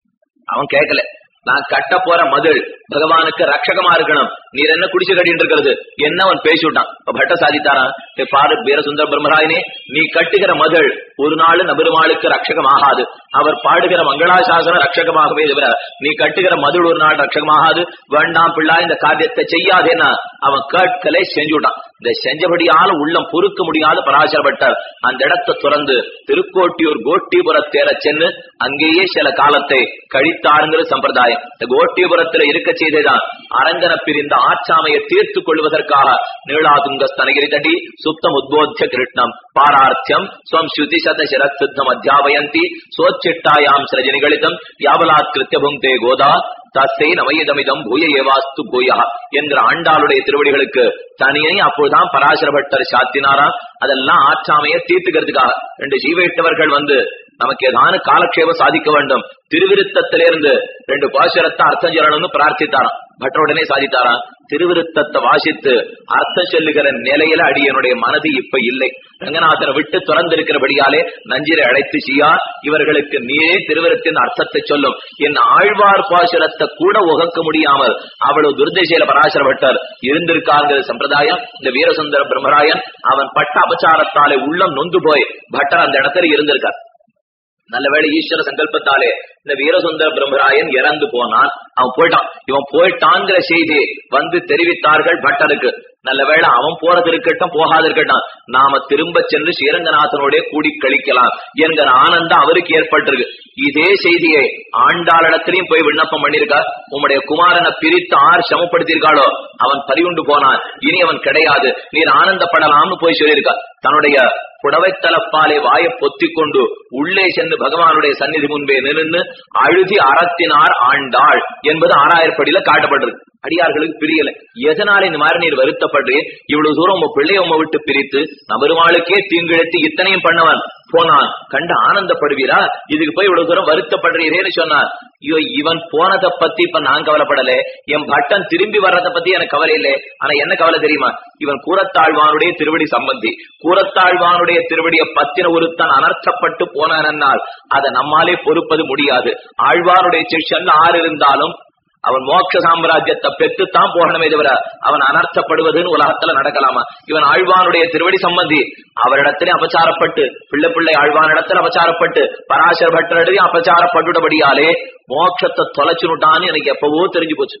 S1: அவன் கேட்கல நான் கட்ட போற மதில் பகவானுக்கு ரட்சகமா இருக்கணும் நீர் என்ன குடிச்சு கட்டிட்டு இருக்கிறது என்ன அவன் பேசி விட்டான் இப்ப பட்ட சாதித்தாரான் "ஏ பாரு வீரசுந்தர பிரம்மராயனே நீ கட்டுகிற மதில் ஒரு நாள் நபெருமாளுக்கு ரட்சகமாகாது அவர் பாடுகிற மங்களாசாசன ரட்சகமாகவே தவிர நீ கட்டுகிற மதில் ஒரு நாள் ரட்சகமாகாது வேண்டாம் பிள்ளா இந்த காரியத்தை செய்யாதேன்னா அவன் கேட்கலை செஞ்சு விட்டான் இந்த செஞ்சபடியால உள்ளம் பொறுக்க முடியாத பராசரப்பட்டார் அந்த இடத்தை துறந்து திருக்கோட்டியூர் கோட்டிபுரத் தேர சென்று அங்கேயே சில காலத்தை கழித்தாருங்கிற சம்பிரதாயம் இந்த கோட்டிபுரத்துல இருக்க செய்தேதான் அரங்கன பிரிந்த ஆச்சாமையை தீர்த்து கொள்வதற்காக நீளாதுங்க ஸ்தனகிரி தடி சுத்தம் உத்போத்திய கிருஷ்ணம் பாரார்த்தியம் ஸ்வம் ஸ்ருதி சத சிரத் சித்தம் அத்தியாபயந்தி சோச்சிட்டாயாம் சிரஜனிகளிதம் யாவலாத் கிருத்திய புங்கே கோதா தஸ்தை நமயிதமிதம் பூய ஏவாஸ்து பூயா என்கிற ஆண்டாளுடைய திருவடிகளுக்கு தனியை அப்போதுதான் பராசர பட்டர் சாத்தினாராம் அதெல்லாம் ஆற்றாமைய தீர்த்துக்கிறதுக்காக ரெண்டு ஜீவையிட்டவர்கள் வந்து நமக்கு ஏதான காலக்ஷேபம் சாதிக்க வேண்டும் திருவிருத்தத்திலிருந்து ரெண்டு பாசுரத்தை அர்த்தம் சொல்லணும்னு பிரார்த்தித்தாராம் பட்டர் உடனே சாதித்தாராம் திருவிருத்தத்தை வாசித்து அர்த்தம் சொல்லுகிற நிலையில அடியனுடைய மனது இப்ப இல்லை ரங்கநாதனை விட்டு துறந்திருக்கிறபடியாலே நஞ்சிரை அழைத்து செய்யா இவர்களுக்கு நீரே திருவிருத்தின் அர்த்தத்தை சொல்லும் என் ஆழ்வார் பாசுரத்தை கூட உகக்க முடியாமல் அவ்வளவு துர்தேசையில பராசர பட்டர் இருந்திருக்காங்கிற சம்பிரதாயம் இந்த வீரசுந்தர பிரம்மராயன் அவன் பட்ட அபச்சாரத்தாலே உள்ளம் நொந்து போய் பட்டர் அந்த இடத்துல இருந்திருக்கார் நல்லவேளை ஈஸ்வர சங்கல்பத்தாலே இந்த வீரசுந்தர பிரம்மராயன் இறந்து போனான் அவன் போயிட்டான் இவன் போயிட்டான்ங்கிற செய்தி வந்து தெரிவித்தார்கள் பட்டருக்கு நல்லவேளை அவன் போறது இருக்கட்டும் போகாது இருக்கட்டும் நாம திரும்ப சென்று ஸ்ரீரங்கநாதனோட கூடி கழிக்கலாம் என்கிற ஆனந்தம் அவருக்கு ஏற்பட்டிருக்கு இதே செய்தியை ஆண்டாளிடத்திலையும் போய் விண்ணப்பம் பண்ணிருக்கா உம்முடைய குமாரனை பிரித்து ஆர் சமப்படுத்தியிருக்காளோ அவன் பறிவுண்டு போனான் இனி அவன் கிடையாது நீர் ஆனந்தப்படலாம்னு போய் சொல்லியிருக்கா தன்னுடைய புடவைத்தலப்பாலே வாயை பொத்திக் கொண்டு உள்ளே சென்று பகவானுடைய சந்நிதி முன்பே நின்று அழுதி அறத்தினார் ஆண்டாள் என்பது ஆறாயிரப்படியில காட்டப்பட்டிருக்கு அடியார்களுக்கு பிரியல எதனால இந்த மாதிரி நீர் வருத்தப்படுறீர் இவ்வளவு தூரம் உங்க பிள்ளைய உங்க விட்டு பிரித்து நபருமாளுக்கே தீங்கிழத்து இத்தனையும் பண்ணவன் போனான் கண்டு ஆனந்தப்படுவீரா இதுக்கு போய் இவ்வளவு தூரம் வருத்தப்படுறீரேன்னு சொன்னான் ஐயோ இவன் போனதை பத்தி இப்ப நான் கவலைப்படல என் பட்டன் திரும்பி வர்றதை பத்தி எனக்கு கவலை இல்லை ஆனா என்ன கவலை தெரியுமா இவன் கூரத்தாழ்வானுடைய திருவடி சம்பந்தி கூரத்தாழ்வானுடைய திருவடியை பத்தின ஒருத்தன் அனர்த்தப்பட்டு போனானால் அதை நம்மாலே பொறுப்பது முடியாது ஆழ்வானுடைய சிஷ்யன் ஆறு இருந்தாலும் அவன் மோட்ச சாம்ராஜ்யத்தை பெற்றுத்தான் போகணுமே தவிர அவன் அனர்த்தப்படுவதுன்னு உலகத்துல நடக்கலாமா இவன் ஆழ்வானுடைய திருவடி சம்பந்தி அவரிடத்திலே அபச்சாரப்பட்டு பிள்ளை பிள்ளை ஆழ்வானிடத்துல அபச்சாரப்பட்டு பராசர பட்டரிடையும் அபச்சாரப்பட்டுடபடியாலே மோட்சத்தை தொலைச்சுட்டான்னு எனக்கு எப்பவோ தெரிஞ்சு போச்சு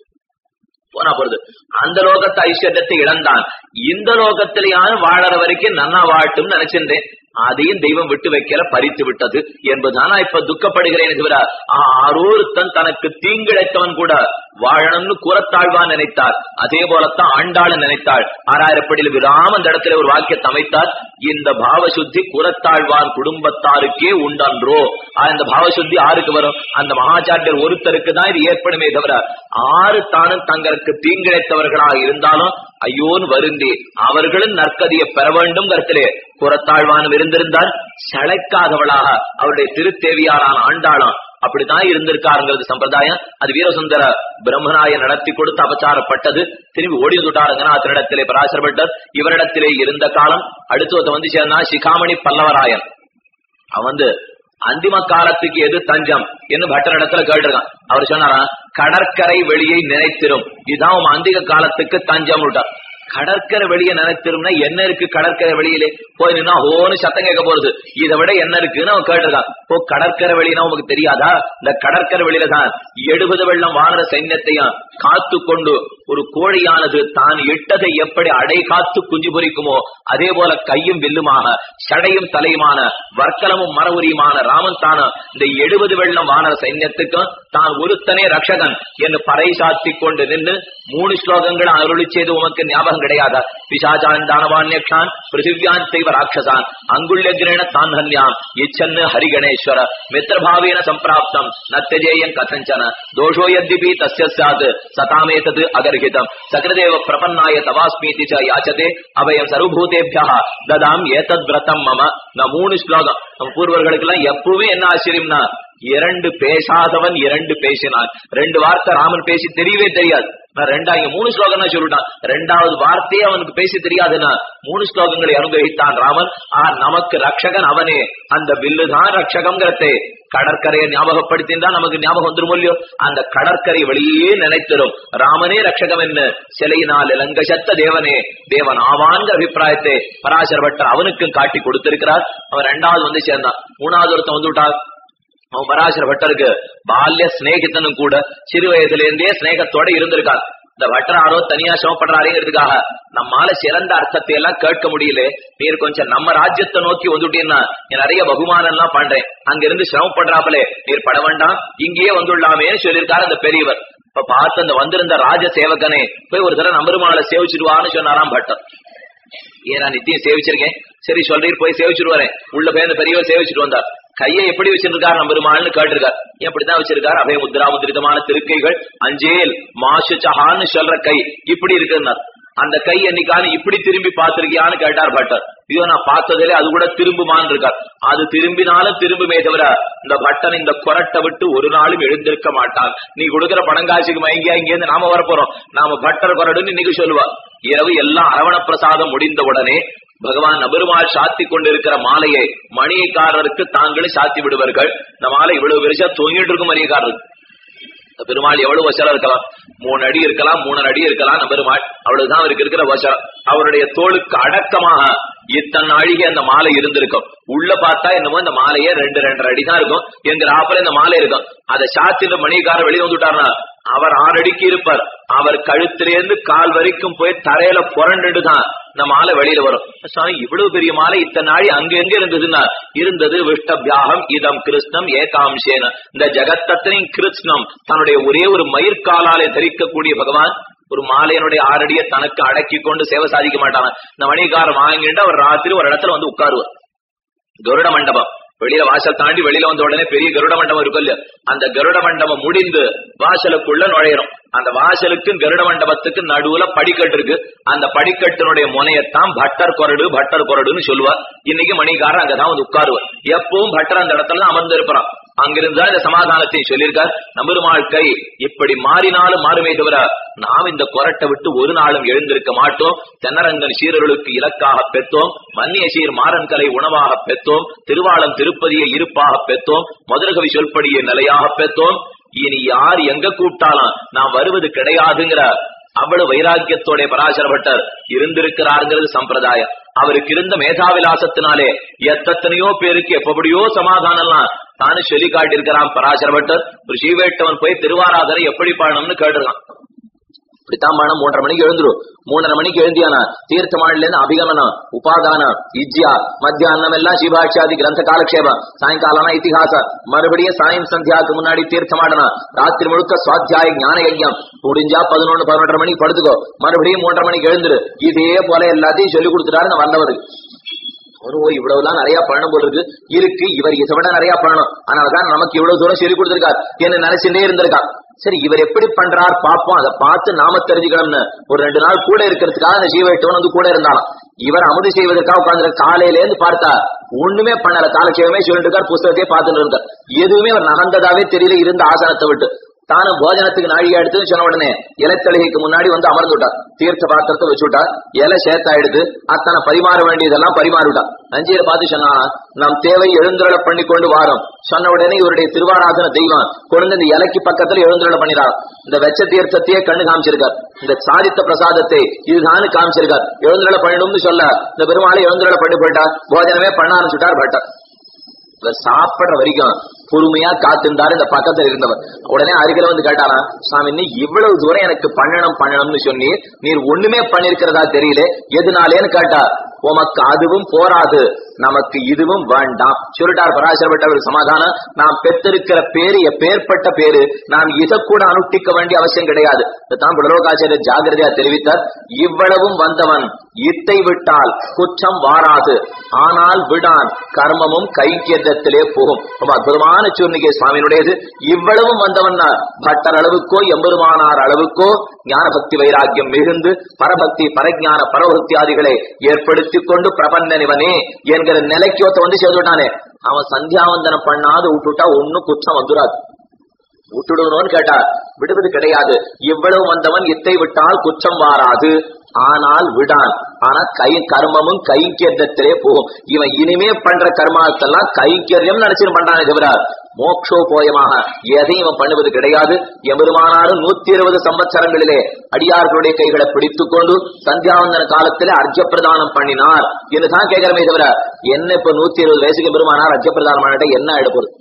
S1: போனா போறது அந்த லோகத்தை ஐஸ்வர்யத்தை இழந்தான் இந்த லோகத்திலேயான வாழற வரைக்கும் நன்னா வாழட்டும் நினைச்சிருந்தேன் அதையும் தெய்வம் விட்டு வைக்கல பறித்து விட்டது என்பதுதான் நான் இப்ப துக்கப்படுகிறேன் தவிர ஆரூர்த்தன் தனக்கு தீங்கிழைத்தவன் கூட வாழணும்னு கூறத்தாழ்வான் நினைத்தார் அதே போலத்தான் ஆண்டாளன் நினைத்தாள் ஆறாயிரப்படியில் விடாம அந்த இடத்துல ஒரு வாக்கியத்தை அமைத்தார் இந்த பாவசுத்தி கூறத்தாழ்வான் குடும்பத்தாருக்கே உண்டன்றோ அந்த பாவசுத்தி ஆருக்கு வரும் அந்த மகாச்சாரியர் ஒருத்தருக்கு தான் இது ஏற்படுமே தவிர ஆறு தானும் தங்களுக்கு தீங்கிழைத்தவர்களாக இருந்தாலும் ஐயோன்னு வருந்தி அவர்களும் நற்கதியை பெற வேண்டும் கருத்திலே புறத்தாழ்வானும் இருந்திருந்தார் சளைக்காதவளாக அவருடைய திருத்தேவியாரான ஆண்டாளாம் அப்படித்தான் இருந்திருக்காருங்கிறது சம்பிரதாயம் அது வீரசுந்தர பிரம்மனாய நடத்தி கொடுத்து அபச்சாரப்பட்டது திரும்பி ஓடி வந்துட்டாருங்கன்னா அதனிடத்திலே பராசரப்பட்டர் இவரிடத்திலே இருந்த காலம் அடுத்து வந்து சேர்ந்தா சிகாமணி பல்லவராயன் அவன் வந்து அந்திம காலத்துக்கு எது தஞ்சம் என்று பட்டரிடத்துல கேட்டிருக்கான் அவர் சொன்னாரா கடற்கரை வெளியை நினைத்திரும் இதுதான் உன் அந்திக காலத்துக்கு தஞ்சம் விட்டார் கடற்கரை வெளியே நினைத்திரும்னா என்ன இருக்கு கடற்கரை வெளியிலே போய் நின்னா ஓன்னு சத்தம் கேட்க போறது இதை விட என்ன இருக்குன்னு அவன் கேட்டிருக்கான் ஓ கடற்கரை வெளியினா உனக்கு தெரியாதா இந்த கடற்கரை வெளியில தான் எழுபது வெள்ளம் வானர சைன்யத்தையும் காத்து கொண்டு ஒரு கோழியானது தான் இட்டதை எப்படி அடை காத்து குஞ்சு பொறிக்குமோ அதே போல கையும் வில்லுமாக சடையும் தலையுமான வர்க்கலமும் மரவுரியுமான ராமன் தான இந்த எழுபது வெள்ளம் வானர சைன்யத்துக்கும் தான் ஒருத்தனே ரக்ஷகன் என்று பறை சாத்தி கொண்டு நின்று மூணு ஸ்லோகங்கள் அருளி செய்து உமக்கு ஞாபகம் கிடையாதா பிசாச்சான் தானவான்யக்ஷான் பிருத்திவியான் செய்வ ராட்சசான் அங்குள்யகிரேண தான் ஹன்யாம் இச்சன்னு ஹரிகணேஸ்வர மித்திரபாவேன சம்பிராப்தம் நத்தஜேயம் கதஞ்சன தோஷோ யத்யபி தஸ்ய சாத் சதாமேதது அகர்ஹிதம் சகிருதேவ பிரபன்னாய தவாஸ்மீதி ச யாச்சதே அபயம் சர்வபூதேபியா ததாம் ஏதத் விரதம் மம நான் மூணு ஸ்லோகம் நம்ம பூர்வர்களுக்கு எல்லாம் எப்பவுமே என்ன ஆச்சரியம்னா இரண்டு பேசாதவன் இரண்டு பேசினான் ரெண்டு வார்த்தை ராமன் பேசி தெரியவே தெரியாது நான் ரெண்டா இங்க மூணு ஸ்லோகம் தான் சொல்லிட்டான் ரெண்டாவது வார்த்தையே அவனுக்கு பேசி தெரியாதுன்னா மூணு ஸ்லோகங்களை அனுகிரகித்தான் ராமன் ஆ நமக்கு ரக்ஷகன் அவனே அந்த வில்லுதான் ரக்ஷகம்ங்கிறதே கடற்கரையை ஞாபகப்படுத்தினா நமக்கு ஞாபகம் வந்துரும் இல்லையோ அந்த கடற்கரை வெளியே நினைத்திரும் ராமனே ரக்ஷகம் என்ன சிலையினால் இலங்க சத்த தேவனே தேவன் ஆவான்கிற அபிப்பிராயத்தை பராசர பட்டர் அவனுக்கும் காட்டி கொடுத்திருக்கிறார் அவன் ரெண்டாவது வந்து சேர்ந்தான் மூணாவது ஒருத்தன் வந்து விட்டார் அவன் பராசர பட்டருக்கு பால்ய சிநேகித்தனும் கூட சிறு வயசுல இருந்தே சிநேகத்தோட இருந்திருக்கான் இந்த பட்டராரோ தனியா சிரமப்படுறாருங்கிறதுக்காக நம்மால சிறந்த அர்த்தத்தை எல்லாம் கேட்க முடியல நீர் கொஞ்சம் நம்ம ராஜ்யத்தை நோக்கி வந்துட்டீங்கன்னா நீ நிறைய பகுமானம் எல்லாம் பண்றேன் அங்க இருந்து சிரமப்படுறாப்பலே நீர் பட வேண்டாம் இங்கேயே வந்துள்ளாமேன்னு சொல்லியிருக்காரு அந்த பெரியவர் இப்ப பார்த்து அந்த வந்திருந்த ராஜ சேவகனே போய் ஒரு தடவை நம்பருமானலை சேவிச்சிடுவான்னு சொன்னாராம் பட்டர் ஏன் நான் நித்தியம் சேவிச்சிருக்கேன் சரி சொல்றீர் போய் சேவிச்சுட்டு வரேன் உள்ள போய் அந்த பெரியவர் சேவிச்சுட்டு வந்தார் கையை எப்படி வச்சிருக்காரு நம்ம பெருமாள்னு கேட்டிருக்கார் எப்படிதான் வச்சிருக்காரு அபய முத்ரா முத்ரிதமான திருக்கைகள் அஞ்சேல் மாசு சஹான்னு சொல்ற கை இப்படி இருக்குன்னார் அந்த கை என்னைக்கானு இப்படி திரும்பி பார்த்திருக்கியான்னு கேட்டார் பட்டர் ஐயோ நான் பார்த்ததிலே அது கூட திரும்புமான்னு இருக்கார் அது திரும்பினாலும் திரும்புமே தவிர இந்த பட்டன் இந்த குரட்டை விட்டு ஒரு நாளும் எழுந்திருக்க மாட்டான் நீ கொடுக்கிற பணங்காட்சிக்கு மயங்கியா இங்க இருந்து நாம வரப்போறோம் நாம பட்டர் குரடுன்னு இன்னைக்கு சொல்லுவா இரவு எல்லாம் அரவண பிரசாதம் முடிந்த உடனே பகவான் நபெருமாள் சாத்தி கொண்டிருக்கிற மாலையை மணியக்காரருக்கு தாங்களே சாத்தி விடுவார்கள் இந்த மாலை இவ்வளவு பெருசா தூங்கிட்டு இருக்கும் மணியக்காரருக்கு இந்த பெருமாள் எவ்வளவு வசலம் இருக்கலாம் மூணு அடி இருக்கலாம் மூணு அடி இருக்கலாம் நபெருமாள் அவ்வளவுதான் அவருக்கு இருக்கிற வசலம் அவருடைய தோளுக்கு அடக்கமாக இத்தனை அழுகி அந்த மாலை இருந்திருக்கும் உள்ள பார்த்தா என்னமோ இந்த மாலையே ரெண்டு ரெண்டரை அடி தான் இருக்கும் என்கிற ஆப்பல இந்த மாலை இருக்கும் அதை சாத்திட்டு மணிக்காரர் வெளியே வந்துட்டார்னா அவர் ஆறு அடிக்கு இருப்பார் அவர் கழுத்திலேருந்து கால் வரைக்கும் போய் தரையில புரண்டுட்டு தான் இந்த மாலை வெளியில வரும் சுவாமி இவ்வளவு பெரிய மாலை இத்தனை நாளி அங்க எங்க இருந்ததுன்னா இருந்தது விஷ்டபியாகம் இதம் கிருஷ்ணம் ஏகாம்சேன இந்த ஜெகத்தத்தினையும் கிருஷ்ணம் தன்னுடைய ஒரே ஒரு மயிர்காலாலே தரிக்கக்கூடிய பகவான் ஒரு மாலையனுடைய ஆறடியை தனக்கு அடக்கி கொண்டு சேவை சாதிக்க மாட்டாங்க இந்த மணிகாரம் வாங்கிட்டு அவர் ராத்திரி ஒரு இடத்துல வந்து உட்காருவார் கருட மண்டபம் வெளியில வாசல் தாண்டி வெளியில வந்த உடனே பெரிய கருட மண்டபம் இருக்கும் இல்லையா அந்த கருட மண்டபம் முடிந்து வாசலுக்குள்ள நுழையிறோம் அந்த வாசலுக்கும் கருட மண்டபத்துக்கு நடுவுல படிக்கட்டு இருக்கு அந்த படிக்கட்டினுடைய முனையத்தான் பட்டர் கொரடு பட்டர் கொரடுன்னு சொல்லுவார் இன்னைக்கு மணிக்காரர் அங்கதான் வந்து உட்காருவார் எப்பவும் பட்டர் அந்த இடத்துல தான் அமர்ந்து இருப்பான் அங்கிருந்தா இந்த சமாதானத்தை சொல்லியிருக்கார் நம்பெருமாள் கை இப்படி மாறினாலும் மாறுமே தவிர நாம் இந்த கொரட்டை விட்டு ஒரு நாளும் எழுந்திருக்க மாட்டோம் தென்னரங்கன் சீரர்களுக்கு இலக்காக பெற்றோம் மன்னிய சீர் மாறன் கலை உணவாக பெற்றோம் திருவாளம் திருப்பதியை இருப்பாக பெற்றோம் மதுரகவி சொல்படியை நிலையாக பெற்றோம் இனி யார் எங்க கூப்பிட்டாலும் நாம் வருவது கிடையாதுங்கிற அவ்வளவு வைராக்கியத்தோட பராசரப்பட்டர் இருந்திருக்கிறாருங்கிறது சம்பிரதாயம் அவருக்கு இருந்த மேதாவிலாசத்தினாலே எத்தனையோ பேருக்கு எப்படியோ சமாதானம்லாம் தானு சொல்லி காட்டியிருக்கிறான் பராசரப்பட்டர் ஒரு ஸ்ரீவேட்டவன் போய் திருவாராதனை எப்படி பாடணும்னு கேட்டிருக்கான் இப்படித்தான் பாடம் மூன்றரை மணிக்கு எழுந்துரும் மூன்றரை மணிக்கு எழுந்தியானா தீர்த்தமாடில இருந்து அபிகமனம் உபாதானம் இஜ்யா மத்தியானம் எல்லாம் சிவாட்சியாதி கிரந்த காலக்ஷேபம் சாயங்காலம்னா இத்திஹாச மறுபடியும் சாயம் சந்தியாவுக்கு முன்னாடி தீர்த்தமாடணும் ராத்திரி முழுக்க சுவாத்தியாய ஞான யஜ்யம் முடிஞ்சா பதினொன்னு பதினொன்றரை மணிக்கு படுத்துக்கோ மறுபடியும் மூன்றரை மணிக்கு எழுந்துரு இதே போல எல்லாத்தையும் சொல்லி கொடுத்துட்டாரு நான் வந்தவருக்கு அவரு ஓ இவ்வளவுலாம் நிறைய பண்ணணும் போல இருக்கு இருக்கு இவர் இதை விட நிறைய பண்ணணும் அதனாலதான் நமக்கு இவ்வளவு தூரம் சொல்லி கொடுத்திருக்கார் என்ன நினைச்சுட்டே இருந்திருக்கார் சரி இவர் எப்படி பண்றார் பாப்போம் அதை பார்த்து நாம தெரிஞ்சுக்கணும்னு ஒரு ரெண்டு நாள் கூட இருக்கிறதுக்காக அந்த ஜீவட்டவன் வந்து கூட இருந்தாலும் இவர் அமுது செய்வதற்காக உட்கார்ந்து காலையில இருந்து பார்த்தா ஒண்ணுமே பண்ணல காலட்சேபமே சொல்லிட்டு இருக்கார் புஸ்தகத்தையே பார்த்துட்டு இருக்கார் எதுவுமே அவர் நகர்ந்ததாவே தெரியல இருந்த ஆசனத்தை விட்டு தானும் போஜனத்துக்கு நாழிகை எடுத்து சொன்ன உடனே இலைத்தலிகைக்கு முன்னாடி வந்து அமர்ந்து விட்டார் தீர்த்த பாத்திரத்தை வச்சு விட்டா இலை சேர்த்தாயிடுது அத்தனை பரிமாற வேண்டியதெல்லாம் பரிமாறிவிட்டா நஞ்சியில பார்த்து சொன்னா நம் தேவை எழுந்துருள பண்ணி கொண்டு வாரோம் சொன்ன உடனே இவருடைய திருவாராதன தெய்வம் கொண்டு இந்த இலைக்கு பக்கத்துல எழுந்துருள பண்ணினார் இந்த வெச்ச தீர்த்தத்தையே கண்ணு காமிச்சிருக்கார் இந்த சாதித்த பிரசாதத்தை இதுதான் காமிச்சிருக்கார் எழுந்துருள பண்ணிடும்னு சொல்ல இந்த பெருமாளை எழுந்துருள பண்ணி போயிட்டா போஜனமே பண்ண ஆரம்பிச்சுட்டார் பட்டார் இவர் சாப்பிடுற வரைக்கும் பொறுமையா காத்திருந்தாரு இந்த பக்கத்துல இருந்தவர் உடனே அருகில வந்து கேட்டாரா சாமி நீ இவ்வளவு தூரம் எனக்கு பண்ணணும் பண்ணணும்னு சொன்னீர் நீர் ஒண்ணுமே பண்ணிருக்கிறதா தெரியல எதுனாலேன்னு கேட்டா உமக்கு அதுவும் போராது நமக்கு இதுவும் வேண்டாம் சொல்லிட்டார் பராசரப்பட்டவர் சமாதானம் நாம் பெற்றிருக்கிற பேரு எப்பேற்பட்ட பேரு நாம் இதை கூட அனுஷ்டிக்க வேண்டிய அவசியம் கிடையாது தான் புலலோகாச்சாரியர் ஜாகிரதையா தெரிவித்தார் இவ்வளவும் வந்தவன் இத்தை விட்டால் குற்றம் வாராது ஆனால் விடான் கர்மமும் கைக்கியத்திலே போகும் ரொம்ப அற்புதமான சூர்ணிகை சுவாமியினுடையது இவ்வளவும் வந்தவன் பட்டர் அளவுக்கோ எம்பெருமானார் அளவுக்கோ ஞான பக்தி வைராக்கியம் மிகுந்து பரபக்தி பரஜான பரபக்தியாதிகளை ஏற்படுத்திக் கொண்டு பிரபந்தனிவனே என்கிற நிலைக்கு ஒருத்த வந்து சேர்ந்துட்டானே அவன் சந்தியாவந்தனம் பண்ணாது விட்டுட்டா ஒன்னும் குற்றம் வந்துடாது விட்டுடுவனோன்னு கேட்டா விடுவது கிடையாது இவ்வளவு வந்தவன் இத்தை விட்டால் குற்றம் வாராது ஆனால் விடான் ஆனா கை கர்மமும் கைங்கரியத்திலே போகும் இவன் இனிமே பண்ற கர்மாக்கெல்லாம் கைங்கரியம் நினைச்சு பண்றானே தவிர மோக்ஷோபோயமாக எதையும் இவன் பண்ணுவது கிடையாது எம்பெருமானாரும் நூத்தி இருபது சம்பத்சரங்களிலே அடியார்களுடைய கைகளை பிடித்துக் கொண்டு சந்தியாவந்தன காலத்திலே அர்ஜ பிரதானம் பண்ணினார் என்றுதான் கேட்கிறமே தவிர என்ன இப்ப நூத்தி இருபது வயசுக்கு பெருமானார் அர்ஜ பிரதானம் பண்ணிட்ட என்ன ஆயிடப்போகுது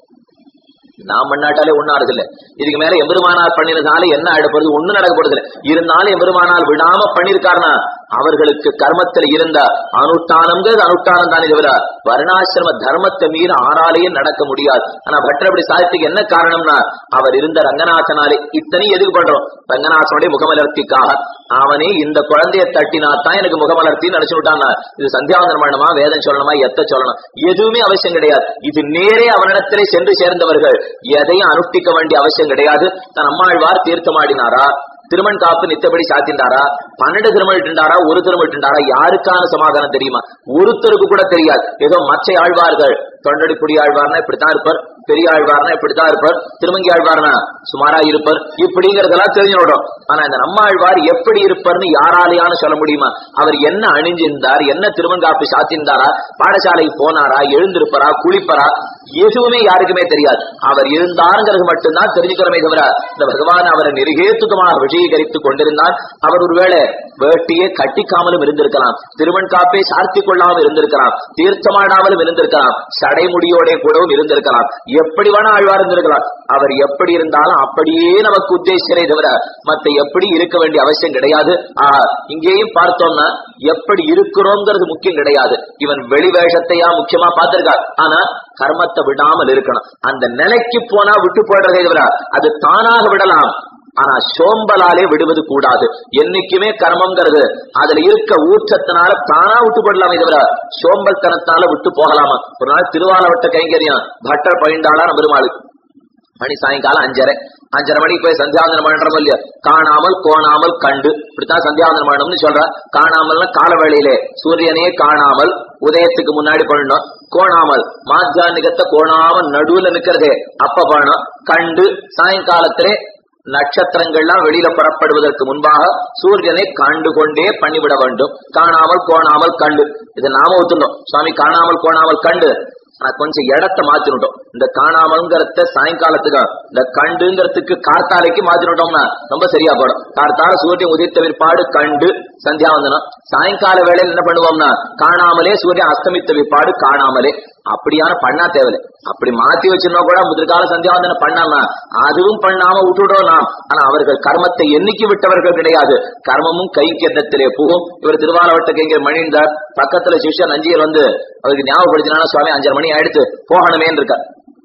S1: நாம் பண்ணாட்டாலே ஒண்ணும் ஆறுதில்ல இதுக்கு மேல எம்பெருமானார் பண்ணினதால என்ன ஆயிடப்படுது ஒண்ணும் நடக்க போறது இல்ல இருந்தாலும் எம்பெருமானார் விடாம பண்ணிருக்காருனா அவர்களுக்கு கர்மத்தில் இருந்த அனுஷ்டானம்ங்கிறது அனுஷ்டானம் தானே தவிர வர்ணாசிரம தர்மத்தை மீறி ஆறாலேயே நடக்க முடியாது ஆனா பட்டர் அப்படி சாதித்துக்கு என்ன காரணம்னா அவர் இருந்த ரங்கநாதனாலே இத்தனையும் எதுக்கு பண்றோம் ரங்கநாதனுடைய முகமலர்த்திக்காக அவனே இந்த குழந்தைய தட்டினாத்தான் எனக்கு முகமலர்த்தின்னு நினைச்சு விட்டான் இது சந்தியாவந்தனம் பண்ணணுமா வேதம் சொல்லணுமா எத்த சொல்லணும் எதுவுமே அவசியம் கிடையாது இது நேரே அவனிடத்திலே சென்று சேர்ந்தவர்கள் எதையும் அனுஷ்டிக்க வேண்டிய அவசியம் கிடையாது தன் அம்மாழ்வார் தீர்த்தமாடினாரா திருமண் காப்பு நித்தபடி சாத்தின்றாரா பன்னெண்டு திருமணிட்டாரா ஒரு திருமணிட்டாரா யாருக்கான சமாதானம் தெரியுமா ஒருத்தருக்கு கூட தெரியாது ஏதோ மற்ற ஆழ்வார்கள் தொண்டடிக்குடி ஆழ்வார்னா இப்படித்தான் இருப்பார் பெரிய ஆழ்வார்னா இப்படித்தான் இருப்பார் திருமங்கி ஆழ்வார்னா சுமாரா இருப்பார் இப்படிங்கறதெல்லாம் தெரிஞ்சுடும் ஆனா இந்த நம்ம ஆழ்வார் எப்படி இருப்பார்னு யாராலையான சொல்ல முடியுமா அவர் என்ன அணிஞ்சிருந்தார் என்ன திருமங்காப்பு சாத்திருந்தாரா பாடசாலைக்கு போனாரா எழுந்திருப்பாரா குளிப்பரா எதுவுமே யாருக்குமே தெரியாது அவர் இருந்தாருங்கிறது மட்டும்தான் தெரிஞ்சுக்கிறோமே தவிர இந்த பகவான் அவரை நெருகேத்துக்கமாக விஷயீகரித்துக் கொண்டிருந்தால் அவர் ஒருவேளை வேட்டியே கட்டிக்காமலும் இருந்திருக்கலாம் திருமண் காப்பை சார்த்தி கொள்ளாமல் இருந்திருக்கலாம் தீர்த்தமாடாமலும் இருந்திருக்கலாம் சடைமுடியோட கூடவும் இருந்திருக்கலாம் எப்படி வேணா ஆழ்வார் இருந்திருக்கலாம் அவர் எப்படி இருந்தாலும் அப்படியே நமக்கு உத்தேசிக்கிறே தவிர மத்த எப்படி இருக்க வேண்டிய அவசியம் கிடையாது ஆஹ் இங்கேயும் பார்த்தோம்னா எப்படி இருக்கிறோங்கிறது முக்கியம் கிடையாது இவன் வெளி வேஷத்தையா முக்கியமா பார்த்திருக்கார் ஆனா கர்மத்தை விடாமல் இருக்கணும் அந்த நிலைக்கு போனா விட்டு போயிடுறதே தவிர அது தானாக விடலாம் ஆனா சோம்பலாலே விடுவது கூடாது என்னைக்குமே கர்மங்கிறது அதுல இருக்க ஊற்றத்தினால தானா விட்டு போடலாமே தவிர சோம்பல் தனத்தால விட்டு போகலாமா ஒரு நாள் திருவாலவட்ட கைங்கரியம் பட்டர் பயின்றாளா பெருமாள் மணி சாயங்காலம் அஞ்சரை அஞ்சரை மணிக்கு போய் சந்தியாவந்தனம் பண்றோம் இல்லையா காணாமல் கோணாமல் கண்டு இப்படித்தான் சந்தியாவந்தனம் பண்ணணும்னு சொல்ற காணாமல்னா கால வேளையிலே சூரியனே காணாமல் உதயத்துக்கு முன்னாடி பண்ணணும் கோணாமல் மாத்தியானிகத்தை கோணாமல் நடுவுல நிக்கிறதே அப்ப பண்ணணும் கண்டு சாயங்காலத்திலே நட்சத்திரங்கள்லாம் வெளியில புறப்படுவதற்கு முன்பாக சூரியனை கண்டு கொண்டே பண்ணிவிட வேண்டும் காணாமல் கோணாமல் கண்டு இதை நாம ஒத்துனோம் சுவாமி காணாமல் கோணாமல் கண்டு ஆனா கொஞ்சம் இடத்த மாத்தினுட்டோம் இந்த காணாமல்ங்கிறத சாயங்காலத்துக்கு இந்த கண்டுங்கிறதுக்கு கார்த்தாலைக்கு மாத்தினுட்டோம்னா ரொம்ப சரியா போடும் கார்த்தால சூரியன் உதித்த பிற்பாடு கண்டு சந்தியாவந்தனம் சாயங்கால வேளையில என்ன பண்ணுவோம்னா காணாமலே சூரியன் அஸ்தமித்த பிற்பாடு காணாமலே அப்படியான பண்ணா தேவையில்லை அப்படி மாத்தி வச்சிருந்தா கூட முதிர்கால சந்தியாவந்தனம் பண்ணாம அதுவும் பண்ணாம விட்டுடுறோம் நாம் ஆனா அவர்கள் கர்மத்தை எண்ணிக்கை விட்டவர்கள் கிடையாது கர்மமும் கைக்கியத்திலே போகும் இவர் திருவாலவட்ட கைங்கர் மணிந்தார் பக்கத்துல சிஷ்யன் அஞ்சியர் வந்து அவருக்கு ஞாபகப்படுத்தினால சுவாமி அஞ்சரை மணி ஆயிடுத்து போகணுமேன்னு இருக்கார்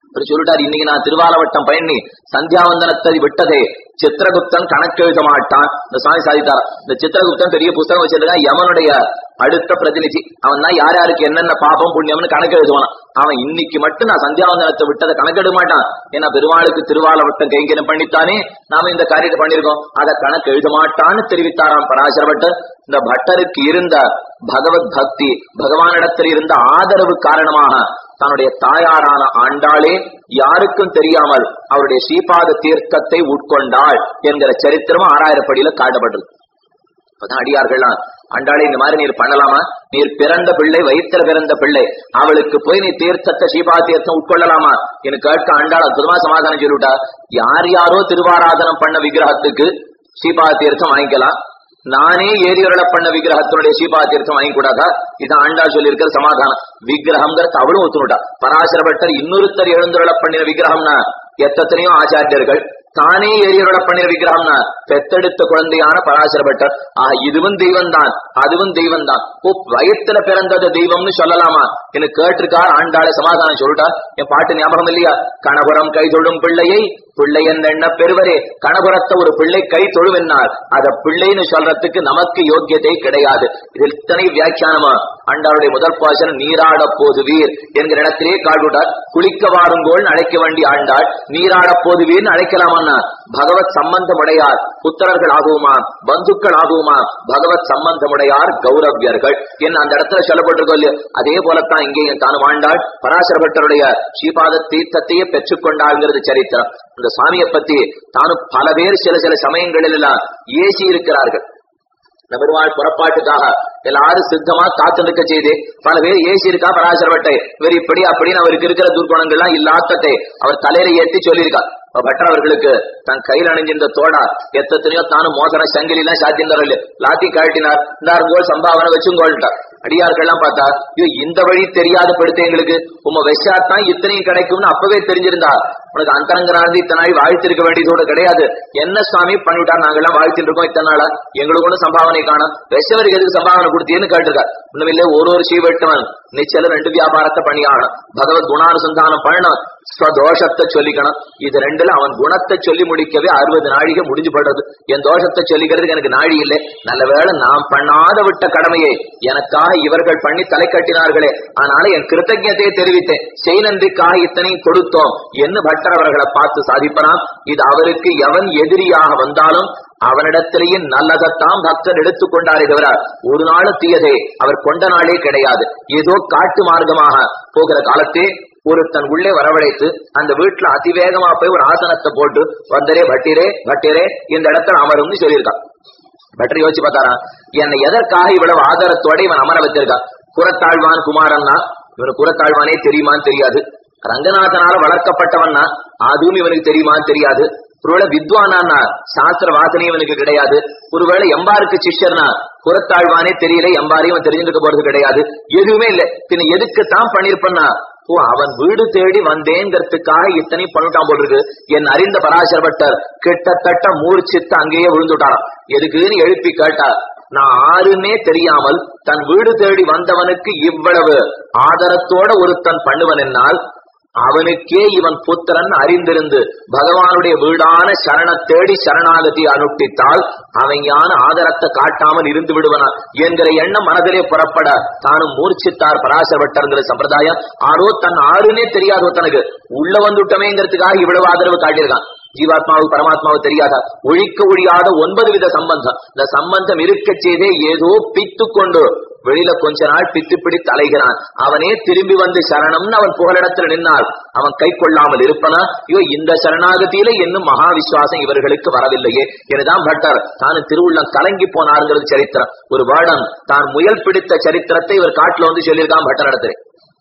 S1: அவர் சொல்லிட்டார் இன்னைக்கு நான் திருவாலவட்டம் பயணி சந்தியாவந்தனத்தை விட்டதே சித்திரகுப்தன் கணக்கெழுத மாட்டான் இந்த சாமி சாதித்தார் இந்த சித்திரகுப்தன் பெரிய புஸ்தகம் வச்சிருக்கான் யமனுடைய அடுத்த பிரதிநிதி அவன் தான் யார் யாருக்கு என்னென்ன பாபம் புண்ணியம்னு கணக்கு எழுதுவான் அவன் இன்னைக்கு மட்டும் நான் சந்தியாவந்தனத்தை விட்டதை கணக்கெடுக்க மாட்டான் ஏன்னா பெருமாளுக்கு திருவாலவட்டம் கைங்கரம் பண்ணித்தானே நாம இந்த காரியத்தை பண்ணிருக்கோம் அதை கணக்கு எழுத மாட்டான்னு தெரிவித்தாராம் பராசர பட்டர் இந்த பட்டருக்கு இருந்த பகவத் பக்தி பகவானிடத்தில் இருந்த ஆதரவு காரணமாக தன்னுடைய தாயாரான ஆண்டாளே யாருக்கும் தெரியாமல் அவருடைய ஸ்ரீபாத தீர்த்தத்தை உட்கொண்டாள் என்கிற சரித்திரம் ஆறாயிரப்படியில காட்டப்பட்டது அப்பதான் அடியார்கள்லாம் ஆண்டாளே இந்த மாதிரி நீர் பண்ணலாமா நீர் பிறந்த பிள்ளை வயிற்றுல பிறந்த பிள்ளை அவளுக்கு போய் நீ தீர்த்தத்தை ஸ்ரீபா தீர்த்தம் உட்கொள்ளலாமா எனக்கு கேட்க ஆண்டாள் அற்புதமா சமாதானம் சொல்லிவிட்டா யார் யாரோ திருவாராதனம் பண்ண விக்கிரகத்துக்கு ஸ்ரீபா தீர்த்தம் வாங்கிக்கலாம் நானே ஏரியருள பண்ண விக்கிரகத்தினுடைய ஸ்ரீபா தீர்த்தம் வாங்கி கூடாதா இதான் ஆண்டாள் சொல்லி இருக்கிற சமாதானம் விக்கிரகம்ங்கிறது அவளும் ஒத்துனுட்டா பராசர பட்டர் இன்னொருத்தர் எழுந்துருள பண்ணின விக்கிரகம்னா எத்தனையோ ஆச்சாரியர்கள் தானே எரியருள பண்ணின விக்கிரகம்னா பெத்தெடுத்த குழந்தையான பராசர பட்டர் ஆஹ் இதுவும் தெய்வம் தான் அதுவும் தெய்வம் தான் ஓ வயத்துல பிறந்தது தெய்வம்னு சொல்லலாமா எனக்கு கேட்டிருக்கார் ஆண்டாள சமாதானம் சொல்லிட்டா என் பாட்டு ஞாபகம் இல்லையா கணபுரம் கை தொடும் பிள்ளையை பிள்ளை என்ன பெருவரே கணபுரத்தை ஒரு பிள்ளை கை தொழுவென்னார் அத பிள்ளைன்னு சொல்றதுக்கு நமக்கு யோக்கியதை கிடையாது இதில் இத்தனை வியாக்கியானமா ஆண்டாளுடைய முதல் பாசனம் நீராட போது வீர் என்கிற இடத்திலே காட்டுட்டார் குளிக்க வாருங்கோள் அழைக்க வேண்டிய ஆண்டாள் நீராட போது வீர்னு அழைக்கலாமன்னா பகவத் சம்பந்தமுடையார் புத்திரர்கள் ஆகுமா பந்துக்கள் ஆகுமா பகவத் சம்பந்தமுடையார் கௌரவ்யர்கள் என்ன அந்த இடத்துல சொல்லப்பட்டிருக்கோ இல்லையோ அதே போலத்தான் இங்கேயும் தானும் ஆண்டாள் பராசர பட்டருடைய ஸ்ரீபாத தீர்த்தத்தையே பெற்றுக்கொண்டாள்ங்கிறது சரித்திரம் இந்த சுவாமியை பத்தி தானும் பல பேர் சில சில சமயங்களில் எல்லாம் ஏசி இருக்கிறார்கள் இந்த பெருமாள் புறப்பாட்டுக்காக எல்லாரும் சித்தமா காத்து நிற்க செய்து பல பேர் ஏசி இருக்கா பராசரப்பட்டை இவர் இப்படி அப்படின்னு அவருக்கு இருக்கிற துர்குணங்கள்லாம் இல்லாததை அவர் தலையில ஏற்றி சொல்லியிருக்கார் அப்ப பட்டர் அவர்களுக்கு தன் கையில் அணிஞ்சிருந்த தோடா எத்தனையோ தானும் மோசன சங்கிலி எல்லாம் சாத்தியிருந்தார் இல்லையா லாத்தி கழட்டினார் இந்தார் போல் சம்பாவனை வச்சுங்கோள்ட்டார் அடியார்கள்லாம் பார்த்தா ஐயோ இந்த வழி தெரியாத படுத்து எங்களுக்கு உங்க வெஷாத்தான் இத்தனையும் கிடைக்கும்னு அப்பவே தெரிஞ்சிருந்தா உனக்கு அந்தரங்கனார்ந்து இத்தனை நாள் வாழ்த்திருக்க வேண்டியதோட கிடையாது என்ன சுவாமி பண்ணிவிட்டார் நாங்கெல்லாம் வாழ்த்திட்டு இருக்கோம் இத்தனை நாளா எங்களுக்கு ஒன்றும் சம்பாவனை காணும் வெஷவருக்கு எதுக்கு சம்பாவனை கொடுத்தீன்னு கேட்டிருக்கார் ஒண்ணுமில்ல ஒரு ஒரு சீவெட்டவன் நிச்சயம் ரெண்டு வியாபாரத்தை பண்ணியாகணும் பகவத் குணானுசந்தானம் பண்ணணும் ஸ்வதோஷத்தை சொல்லிக்கணும் இது ரெண்டுல அவன் குணத்தை சொல்லி முடிக்கவே அறுபது நாழிகை முடிஞ்சு படுறது என் தோஷத்தை சொல்லிக்கிறதுக்கு எனக்கு நாழி இல்லை நல்ல வேளை நான் பண்ணாத விட்ட கடமையை எனக்காக இவர்கள் பண்ணி தலை கட்டினார்களே அதனால என் கிருத்தஜத்தையை தெரிவித்தேன் செய் நன்றிக்காக இத்தனையும் கொடுத்தோம் என்று பட்டர் அவர்களை பார்த்து சாதிப்பனாம் இது அவருக்கு எவன் எதிரியாக வந்தாலும் அவனிடத்திலேயே நல்லதைத்தான் பக்தர் எடுத்துக்கொண்டாரே தவிர ஒரு நாள் தீயதே அவர் கொண்ட நாளே கிடையாது ஏதோ காட்டு மார்க்கமாக போகிற காலத்தே ஒருத்தன் உள்ளே வரவழைத்து அந்த வீட்டுல அதிவேகமா போய் ஒரு ஆசனத்தை போட்டு வந்தரே பட்டிரே பட்டிரே இந்த இடத்துல அமரும்னு சொல்லியிருக்கான் பட்டர் யோசிச்சு பார்த்தாரா என்னை எதற்காக இவ்வளவு ஆதாரத்தோட இவன் அமர வச்சிருக்கான் குரத்தாழ்வான் குமாரன்னா இவனு குரத்தாழ்வானே தெரியுமான்னு தெரியாது ரங்கநாதனால வளர்க்கப்பட்டவன்னா அதுவும் இவனுக்கு தெரியுமான்னு தெரியாது ஒருவேளை வித்வானா சாஸ்திர வாசனை இவனுக்கு கிடையாது ஒருவேளை எம்பாருக்கு சிஷ்யர்னா புறத்தாழ்வானே தெரியல எம்பாரையும் அவன் தெரிஞ்சுக்க போறது கிடையாது எதுவுமே இல்ல பின்ன எதுக்கு தான் பண்ணிருப்பன்னா ஓ அவன் வீடு தேடி வந்தேங்கிறதுக்காக இத்தனை பண்ணிட்டான் போல் இருக்கு என் அறிந்த பராசர பட்டர் கிட்டத்தட்ட மூர்ச்சித்து அங்கேயே விழுந்துட்டாராம் எதுக்குன்னு எழுப்பி கேட்டார் நான் ஆறுன்னே தெரியாமல் தன் வீடு தேடி வந்தவனுக்கு இவ்வளவு ஆதரத்தோட ஒருத்தன் பண்ணுவன் என்னால் அவனுக்கே இவன் புத்திரன் அறிந்திருந்து பகவானுடைய வீடான சரண தேடி சரணாகதி அனுஷ்டித்தால் அவன் யான ஆதரத்தை காட்டாமல் இருந்து விடுவனா என்கிற எண்ணம் மனதிலே புறப்பட தானும் மூர்ச்சித்தார் பராசரப்பட்டங்கிற சம்பிரதாயம் ஆரோ தன் ஆறுனே தெரியாதோ தனக்கு உள்ள வந்துட்டமேங்கிறதுக்காக இவ்வளவு ஆதரவு காட்டியிருக்கான் ஜீவாத்மாவுக்கு பரமாத்மாவுக்கு தெரியாதா ஒழிக்க ஒழியாத ஒன்பது வித சம்பந்தம் இந்த சம்பந்தம் இருக்க செய்தே ஏதோ பித்து கொண்டு வெளியில கொஞ்ச நாள் பித்து பிடித்து அலைகிறான் அவனே திரும்பி வந்து சரணம்னு அவன் புகலிடத்தில் நின்னால் அவன் கை கொள்ளாமல் இருப்பனா ஐயோ இந்த சரணாகதியில இன்னும் மகா விசுவாசம் இவர்களுக்கு வரவில்லையே எனதான் பட்டர் தான் திருவுள்ளம் கலங்கி போனாருங்கிறது சரித்திரம் ஒரு வேடம் தான் முயல் பிடித்த சரித்திரத்தை இவர் காட்டுல வந்து சொல்லியிருக்கான் பட்டர் இடத்துல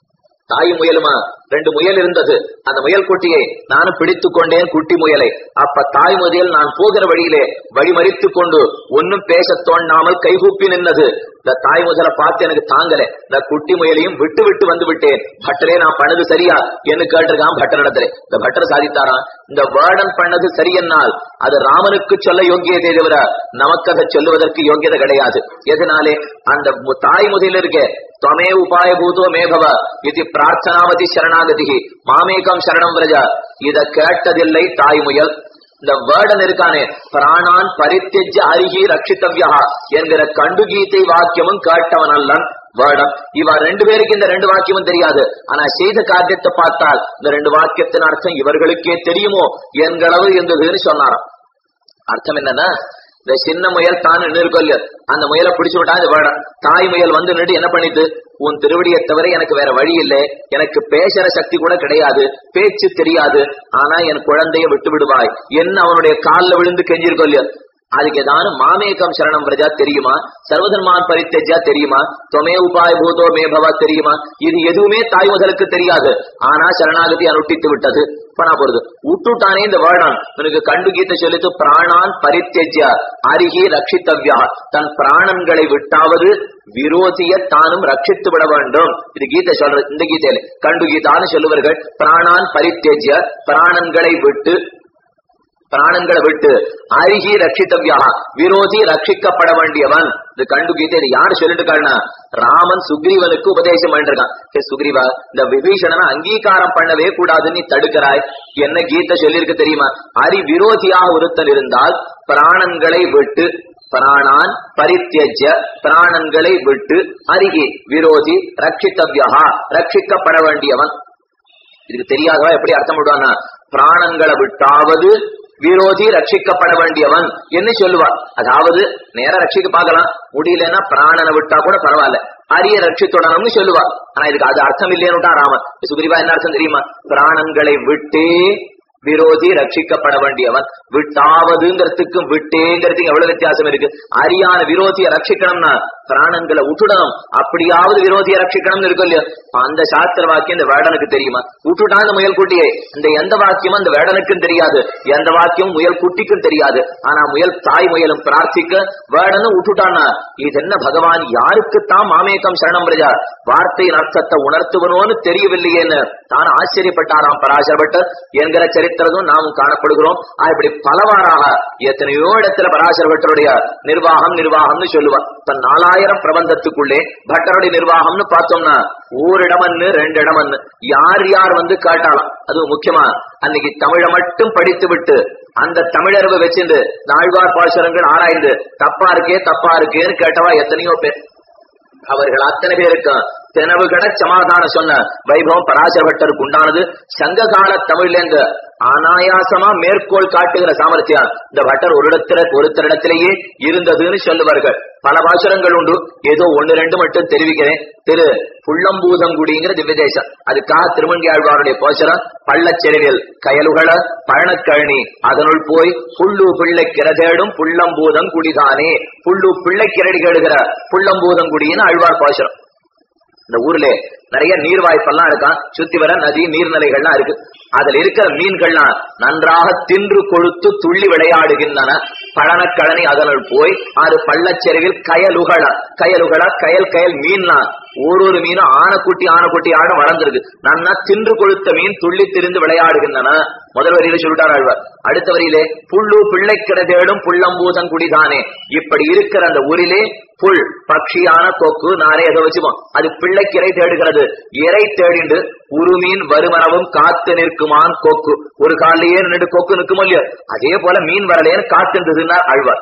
S1: தாய் முயலுமா ரெண்டு முயல் இருந்தது அந்த முயல் குட்டியை நானும் பிடித்துக் கொண்டேன் குட்டி முயலை அப்ப தாய் முயல் நான் போகிற வழியிலே வழிமறித்துக் கொண்டு ஒன்னும் பேசத் தோணாமல் கைகூப்பி நின்னது இந்த தாய் முதல பார்த்து எனக்கு தாங்கல இந்த குட்டி முயலையும் விட்டு விட்டு வந்து விட்டேன் பட்டரே நான் பண்ணது சரியா என்று கேட்டிருக்கான் பட்டரிடத்துல இந்த பட்டர் சாதித்தாராம் இந்த வேர்டன் பண்ணது சரியென்னால் அது ராமனுக்கு சொல்ல யோகியதே தவிர நமக்கு அதை சொல்லுவதற்கு யோகியதை கிடையாது எதனாலே அந்த மு- தாய் முதலில் இருக்க துவமே உபாய பூதோ மேபவ இது பிரார்த்தனாவதி சரணாகதி மாமேகம் சரணம் விரஜ இத கேட்டதில்லை தாய் முயல் இந்த வேர்டன் இருக்கானே பிராணான் பரித்தெஜ அருகி ரட்சித்தவ்யா என்கிற கண்டுகீதை வாக்கியமும் கேட்டவன் அல்லன் வேர்டம் இவ ரெண்டு பேருக்கு இந்த ரெண்டு வாக்கியமும் தெரியாது ஆனா செய்த காரியத்தை பார்த்தால் இந்த ரெண்டு வாக்கியத்தின் அர்த்தம் இவர்களுக்கே தெரியுமோ என்களவு இருந்ததுன்னு சொன்னாராம் அர்த்தம் என்னன்னா இந்த சின்ன முயல் தான் நிற்கொல்ல அந்த முயலை பிடிச்சு விட்டா இந்த வேடம் தாய் முயல் வந்து நின்று என்ன பண்ணிட்டு உன் திருவடியை தவிர எனக்கு வேற வழி இல்லை எனக்கு பேசுற சக்தி கூட கிடையாது பேச்சு தெரியாது ஆனா என் குழந்தைய விட்டு விடுவாய் என்ன அவனுடைய கால்ல விழுந்து கெஞ்சிருக்கொல்ல அதுக்கு ஏதானும் மாமேகம் சரணம் பிரஜா தெரியுமா சர்வதன்மான் பரித்தஜா தெரியுமா தொமே உபாய பூதோ மேபவா தெரியுமா இது எதுவுமே தாய் முதலுக்கு தெரியாது ஆனா சரணாகதி அனுட்டித்து விட்டது பண்ணா போறது விட்டுட்டானே இந்த வேர்டான் உனக்கு கண்டு கீதை சொல்லித்து பிராணான் பரித்தெஜ்ய அருகே ரட்சித்தவ்யா தன் பிராணன்களை விட்டாவது விரோதிய தானும் ரட்சித்து விட வேண்டும் இது கீதை சொல்றது இந்த கீதையில கண்டு கீதான்னு சொல்லுவார்கள் பிராணான் பரித்தெஜ்ய பிராணன்களை விட்டு பிராணங்களை விட்டு அருகி ரட்சித்தவ்யா விரோதி ரட்சிக்கப்பட வேண்டியவன் இது கண்டு கீதை இது யாரு சொல்லிட்டு இருக்காருன்னா ராமன் சுக்ரீவனுக்கு உபதேசம் பண்ணிருக்கான் ஹே சுக்ரீவா இந்த விபீஷணனை அங்கீகாரம் பண்ணவே கூடாதுன்னு நீ தடுக்கிறாய் என்ன கீதை சொல்லியிருக்கு தெரியுமா அரி விரோதியாக ஒருத்தன் இருந்தால் பிராணன்களை விட்டு பிராணான் பரித்தியஜ்ய பிராணன்களை விட்டு அருகே விரோதி ரட்சித்தவ்யா ரட்சிக்கப்பட வேண்டியவன் இதுக்கு தெரியாதவா எப்படி அர்த்தம் விடுவானா பிராணங்களை விட்டாவது விரோதி ரட்சிக்கப்பட வேண்டியவன் என்ன சொல்லுவா அதாவது நேர ரட்சிக்க பார்க்கலாம் முடியலன்னா பிராணனை விட்டா கூட பரவாயில்ல அரிய ரட்சித்துடனும்னு சொல்லுவா ஆனா இதுக்கு அது அர்த்தம் இல்லைன்னுட்டா ராமன் சுக்ரீவா என்ன அர்த்தம் தெரியுமா பிராணங்களை விட்டே விரோதி ரட்சிக்கப்பட வேண்டியவன் விட்டாவதுங்கிறதுக்கும் விட்டேங்கிறதுக்கு எவ்வளவு வித்தியாசம் இருக்கு அரியான விரோதியை ரட்சிக்கணும்னா பிராணன்களை விட்டுடணும் அப்படியாவது விரோதியை ரட்சிக்கணும்னு இருக்கும் இல்லையா அந்த சாஸ்திர வாக்கியம் இந்த வேடனுக்கு தெரியுமா விட்டுட்டான் இந்த முயல் குட்டியை இந்த எந்த வாக்கியமும் அந்த வேடனுக்கும் தெரியாது எந்த வாக்கியமும் முயல் குட்டிக்கும் தெரியாது ஆனா முயல் தாய் முயலும் பிரார்த்திக்க வேடனும் விட்டுட்டானா இது என்ன பகவான் யாருக்குத்தான் மாமேகம் சரணம் பிரஜா வார்த்தையின் அர்த்தத்தை உணர்த்துவனோன்னு தெரியவில்லையேன்னு தான் ஆச்சரியப்பட்டாராம் பராசரப்பட்டர் என்கிற சரித்திரதும் நாமும் காணப்படுகிறோம் ஆஹ் இப்படி பலவாறாக எத்தனையோ இடத்துல பராசரப்பட்டருடைய நிர்வாகம் நிர்வாகம்னு சொல்லுவா தன் நாலாயிரம் பிரபந்தத்துக்குள்ளே பட்டருடைய நிர்வாகம்னு பார்த்தோம்னா ஓரிடமன்னு ரெண்டு இடமன்னு யார் யார் வந்து காட்டாலாம் அதுவும் முக்கியமா அன்னைக்கு தமிழை மட்டும் படித்து விட்டு அந்த தமிழரவை வச்சிருந்து நாழ்வார் பாசுரங்கள் ஆராய்ந்து தப்பா இருக்கே தப்பா இருக்கேன்னு கேட்டவா எத்தனையோ பேர் அவர்கள் அத்தனை பேருக்கும் தெனவுகட சமாதானம் சொன்ன வைபவம் பராசரபட்டருக்கு உண்டானது சங்க கால தமிழ்லேருந்து அனாயாசமா மேற்கோள் காட்டுகிற சாமர்த்தியம் இந்த பட்டர் ஒரு இடத்துல ஒருத்தரிடத்திலேயே இருந்ததுன்னு சொல்லுவார்கள் பல பாசுரங்கள் உண்டு ஏதோ ஒன்னு ரெண்டு மட்டும் தெரிவிக்கிறேன் திரு புள்ளம்பூதங்குடிங்கிற திவ்யதேசம் அதுக்காக திருமங்கியாழ்வாருடைய போசரம் பள்ளச்செறிவில் கயலுகள பழனக்கழனி அதனுள் போய் புள்ளு பிள்ளை கிரதேடும் புள்ளம்பூதம் குடிதானே புள்ளு பிள்ளை கிரடி கெடுகிற புள்ளம்பூதங்குடின்னு ஆழ்வார் போசரம் இந்த ஊர்ல நிறைய நீர் வாய்ப்பெல்லாம் இருக்கான் சுத்தி வர நதி நீர்நிலைகள்லாம் இருக்கு அதுல இருக்கிற மீன்கள்லாம் நன்றாக தின்று கொழுத்து துள்ளி விளையாடுகின்றன பழனக்கழனி அதனுள் போய் அது பள்ளச்செருவில் கயலுகள கயலுகள கயல் கயல் மீன்லாம் ஒரு ஒரு மீனும் ஆனக்குட்டி ஆனக்குட்டி ஆட வளர்ந்துருக்கு நன்னா தின்று கொழுத்த மீன் துள்ளி திரிந்து விளையாடுகின்றன முதல் வரியில சொல்லிட்டார் ஆழ்வார் அடுத்த வரியிலே புல்லு பிள்ளை தேடும் புள்ளம்பூதன் குடிதானே இப்படி இருக்கிற அந்த ஊரிலே புல் பட்சியான கொக்கு நாரே எதை வச்சுப்போம் அது பிள்ளைக்கு இறை தேடுகிறது இறை தேடிண்டு உருமீன் வருமனவும் காத்து நிற்குமான் கொக்கு ஒரு காலையே நின்று கொக்கு நிற்குமோ இல்லையோ அதே போல மீன் வரலையேன்னு காத்துன்றதுன்னா ஆழ்வார்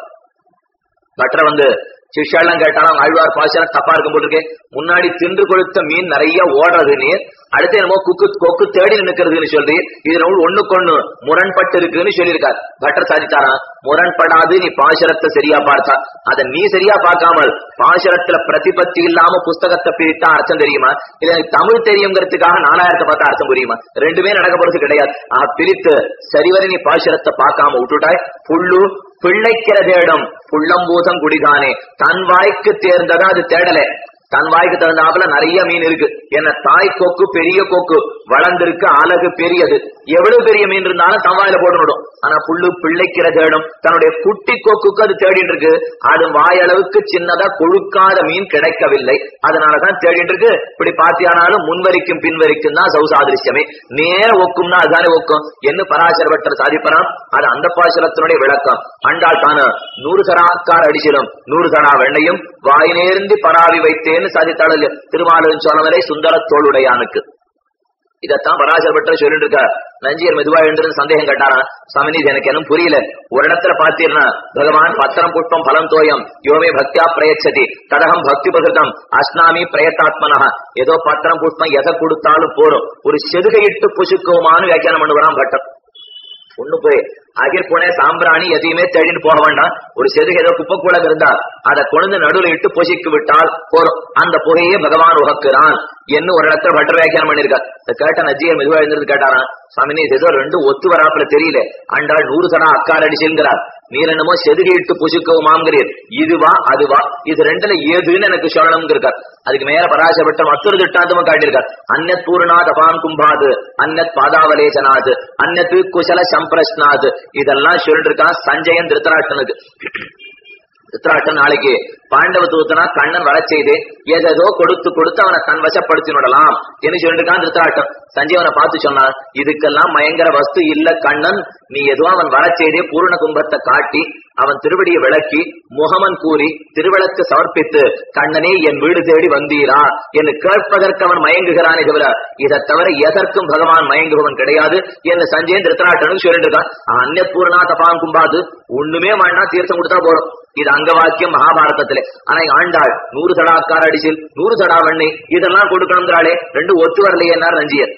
S1: பட்டரை வந்து சிஷ்யாலாம் கேட்டாலும் ஆழ்வார் பாசனம் தப்பா இருக்கும் போட்டிருக்கே முன்னாடி தின்று கொழுத்த மீன் நிறைய ஓடுறது நீர் அடுத்து என்னமோ குக்கு கொக்கு தேடி நிற்கிறதுன்னு சொல்லி இது நம்ம ஒண்ணுக்கொண்ணு முரண்பட்டு இருக்குன்னு சொல்லியிருக்கார் பட்டர் சாதித்தாரா முரண்படாது நீ பாசரத்தை சரியா பார்த்தா அதை நீ சரியா பார்க்காமல் பாசரத்துல பிரதிபத்தி இல்லாம புஸ்தகத்தை பிரித்தா அர்த்தம் தெரியுமா இல்ல எனக்கு தமிழ் தெரியுங்கிறதுக்காக நாலாயிரத்தை பார்த்தா அர்த்தம் புரியுமா ரெண்டுமே நடக்க போறது கிடையாது ஆஹ் பிரித்து சரிவரை நீ பாசரத்தை பார்க்காம விட்டுட்டாய் புல்லு பிள்ளைக்கிற தேடும் புள்ளம்பூதம் குடிதானே தன் வாய்க்கு தேர்ந்ததா அது தேடலே தன் வாய்க்கு தகுந்தாப்புல நிறைய மீன் இருக்கு என்ன தாய் கொக்கு பெரிய கொக்கு வளர்ந்திருக்கு அழகு பெரியது எவ்வளவு பெரிய மீன் இருந்தாலும் தன் வாயில போட்டுடும் ஆனா புல்லு பிள்ளைக்கிற தேடும் தன்னுடைய குட்டி கொக்குக்கு அது தேடிட்டு இருக்கு அது வாயளவுக்கு சின்னதா கொழுக்காத மீன் கிடைக்கவில்லை அதனாலதான் தேடிட்டு இருக்கு இப்படி பாத்தியானாலும் முன்வரிக்கும் பின்வரிக்கும் தான் சௌசாதிருஷ்யமே நேர ஒக்கும்னா அதுதானே ஒக்கும் என்ன பராசர பட்டர் சாதிப்பறான் அது அந்த பாசுரத்தினுடைய விளக்கம் அண்டாள் தானு நூறு சராக்கார் அடிச்சிடும் நூறு சடா வெண்ணையும் வாய் நேர்ந்து பராவி வைத்தேன்னு சாதித்தாள் திருமாலின் சோழவரை சுந்தர தோளுடையானுக்கு இதத்தான் பராசர பட்டர் சொல்லிட்டு இருக்கார் நஞ்சியர் மெதுவா எழுந்திருந்து சந்தேகம் கேட்டாராம் சுவாமினி இது எனக்கு என்ன புரியல ஒரு இடத்துல பாத்தீர்னா பகவான் பத்திரம் புஷ்பம் பலம் தோயம் யோமே பக்தியா பிரயச்சதி ததகம் பக்தி பகிருதம் அஸ்னாமி பிரயத்தாத்மனஹ ஏதோ பத்திரம் புஷ்பம் எதை கொடுத்தாலும் போறோம் ஒரு செதுகையிட்டு புசுக்குமான்னு வியாக்கியானம் பண்ணுவான் பட்டர் ஒண்ணு போய் அகிர் புனே சாம்பிராணி எதையுமே தேடின்னு போக வேண்டாம் ஒரு செதுகு ஏதோ குப்பை கூட இருந்தா அதை கொண்டு நடுவில் இட்டு பொசிக்கு விட்டால் போறோம் அந்த புகையே பகவான் உகக்குறான் என்ன ஒரு இடத்துல பட்டர் வியாக்கியானம் பண்ணிருக்கார் இதை கேட்ட நஜியர் மெதுவா எழுந்திருந்து கேட்டாராம் சுவாமினி இது ஏதோ ரெண்டு ஒத்து வராப்புல தெரியல அண்டாள் நூறு சடா அக்கால் அடிச்சுங்கிறார் நீர் என்னமோ செதுகை இட்டு புசுக்கவுமாங்கிறீர் இதுவா அதுவா இது ரெண்டுல ஏதுன்னு எனக்கு சொல்லணும் இருக்கார் அதுக்கு மேல பராசப்பட்ட மற்றொரு திட்டாந்தமும் காட்டியிருக்கார் அந்நத் பூர்ணாத் அபான் கும்பாது அந்நத் பாதாவலேசனாது அந்நத்து குசல சம்பிரஸ்னாது இதெல்லாம் சொல்லிட்டு இருக்கான் சஞ்சயன் திருத்தராஷ்டனுக்கு திருத்தராஷ்டன் நாளைக்கு பாண்டவ தூத்தனா கண்ணன் வர செய்து ஏதேதோ கொடுத்து கொடுத்து அவனை தன் வசப்படுத்தி விடலாம் என்று சொல்லிட்டு இருக்கான் திருத்தராட்டம் சஞ்சீவனை பார்த்து சொன்னான் இதுக்கெல்லாம் பயங்கர வஸ்து இல்ல கண்ணன் நீ எதுவும் அவன் வர செய்தே பூர்ண கும்பத்தை காட்டி அவன் திருவடியை விளக்கி முகமன் கூறி திருவிளக்கு சமர்ப்பித்து கண்ணனே என் வீடு தேடி வந்தீரா என்று கேட்பதற்கு அவன் மயங்குகிறானே தவிர இதை தவிர எதற்கும் பகவான் மயங்குபவன் கிடையாது என்று சஞ்சயன் திருத்தராட்டனுக்கு சொல்லிட்டு இருக்கான் அந்நிய பூர்ணா தபான் கும்பாது ஒண்ணுமே வேண்டாம் தீர்த்தம் கொடுத்தா போறோம் இது அங்க வாக்கியம் மகாபாரதத்திலே ஆனா இங்க ஆண்டாள் நூறு தடாக்கார அடிசில் நூறு தடா வெண்ணெய் இதெல்லாம் கொடுக்கணுங்கிறாளே ரெண்டு ஒத்து வரலையே நஞ்சியர்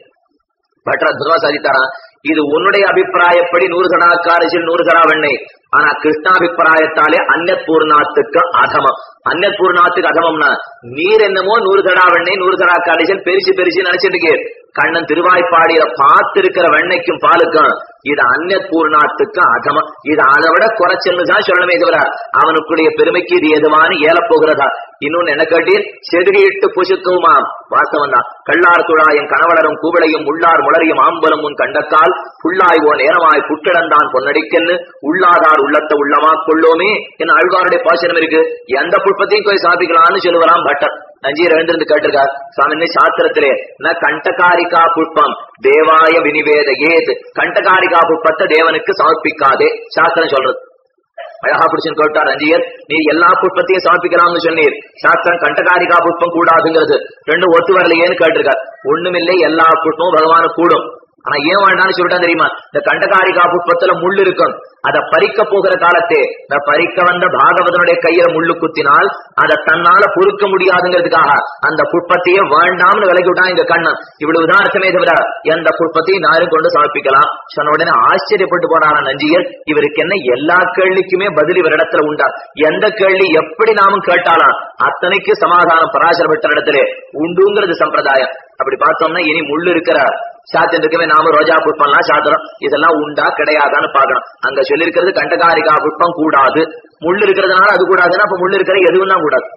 S1: பட் அத்புதமா சாதித்தாரா இது உன்னுடைய அபிப்பிராயப்படி நூறு சடாக்காரிசில் நூறு சடா வெண்ணெய் ஆனா கிருஷ்ணாபிப்பிராயத்தாலே அந்நத் பூர்ணாத்துக்கு அதமம் அந்நத் பூர்ணாத்துக்கு அதமம்னா நீர் என்னமோ நூறு சடா வெண்ணெய் நூறு சடா காரிசில் பெருசு பெருசு நினைச்சிட்டு இருக்கே கண்ணன் திருவாய்ப்பாடியில பார்த்திருக்கிற வெண்ணைக்கும் பாலுக்கும் இது அந்நத் பூர்ணாத்துக்கு அதமம் இது அதை விட குறைச்சல்னு தான் சொல்லணுமே தவிர அவனுக்குடைய பெருமைக்கு இது எதுவான்னு ஏலப் போகிறதா இன்னொன்னு என்ன கேட்டீர் செதுகையிட்டு புசுக்கவுமாம் வாஸ்தவம் தான் கள்ளார் துழாயும் கணவளரும் கூவளையும் உள்ளார் முளரியும் ஆம்பலம் உன் கண்டக்கால் புள்ளாய் ஓ நேரமாய் புட்டிடந்தான் பொன்னடிக்கன்னு உள்ளாதார் உள்ளத்த உள்ளமா கொள்ளோமே என் அழ்வாருடைய பாசனம் இருக்கு எந்த புஷ்பத்தையும் போய் சாப்பிக்கலாம்னு சொல்லுவலாம் பட்டர் நஞ்சீர் எழுந்திருந்து கேட்டிருக்கார் சுவாமி சாஸ்திரத்திலே ந கண்டகாரிகா புஷ்பம் தேவாய வினிவேத ஏத் கண்டகாரிகா புஷ்பத்தை தேவனுக்கு சமர்ப்பிக்காதே சாஸ்திரம் சொல்றது அழகா பிடிச்சுன்னு கேட்டார் ரஞ்சியர் நீ எல்லா புஷ்பத்தையும் சமர்ப்பிக்கலாம்னு சொன்னீர் சாஸ்திரம் கண்டகாரிகா புஷ்பம் கூடாதுங்கிறது ரெண்டும் ஒத்து வரலையேன்னு கேட்டிருக்கார் ஒண்ணுமில்லை எல்லா புஷ்பமும் பகவானு கூடும் ஆனா ஏன் வேண்டாம்னு சொல்லிட்டா தெரியுமா இந்த கண்டகாரிகா புஷ்பத்துல முள் இருக்கும் அதை பறிக்க போகிற காலத்தே இந்த பறிக்க வந்த பாகவதனுடைய கையில முள்ளு குத்தினால் அதை தன்னால பொறுக்க முடியாதுங்கிறதுக்காக அந்த புஷ்பத்தையே வேண்டாம்னு விலகி விட்டான் இங்க கண்ணன் இவ்வளவு உதாரணமே தவிர எந்த புஷ்பத்தையும் நாரும் கொண்டு சமர்ப்பிக்கலாம் சொன்ன உடனே ஆச்சரியப்பட்டு போனான நஞ்சியர் இவருக்கு என்ன எல்லா கேள்விக்குமே பதில் இவரிடத்துல உண்டா எந்த கேள்வி எப்படி நாமும் கேட்டாலாம் அத்தனைக்கு சமாதானம் பராசர இடத்திலே உண்டுங்கிறது சம்பிரதாயம் அப்படி பார்த்தோம்னா இனி முள்ளு இருக்கிற சாத்தியம் இருக்கவே நாம ரோஜா புஷ்பம்லாம் சாத்துறோம் இதெல்லாம் உண்டா கிடையாதான்னு பார்க்கணும் அங்க சொல்லியிருக்கிறது கண்டகாரிகா புஷ்பம் கூடாது முள் இருக்கிறதுனால அது கூடாதுன்னா அப்ப முள் இருக்கிற எதுவும் தான் கூடாது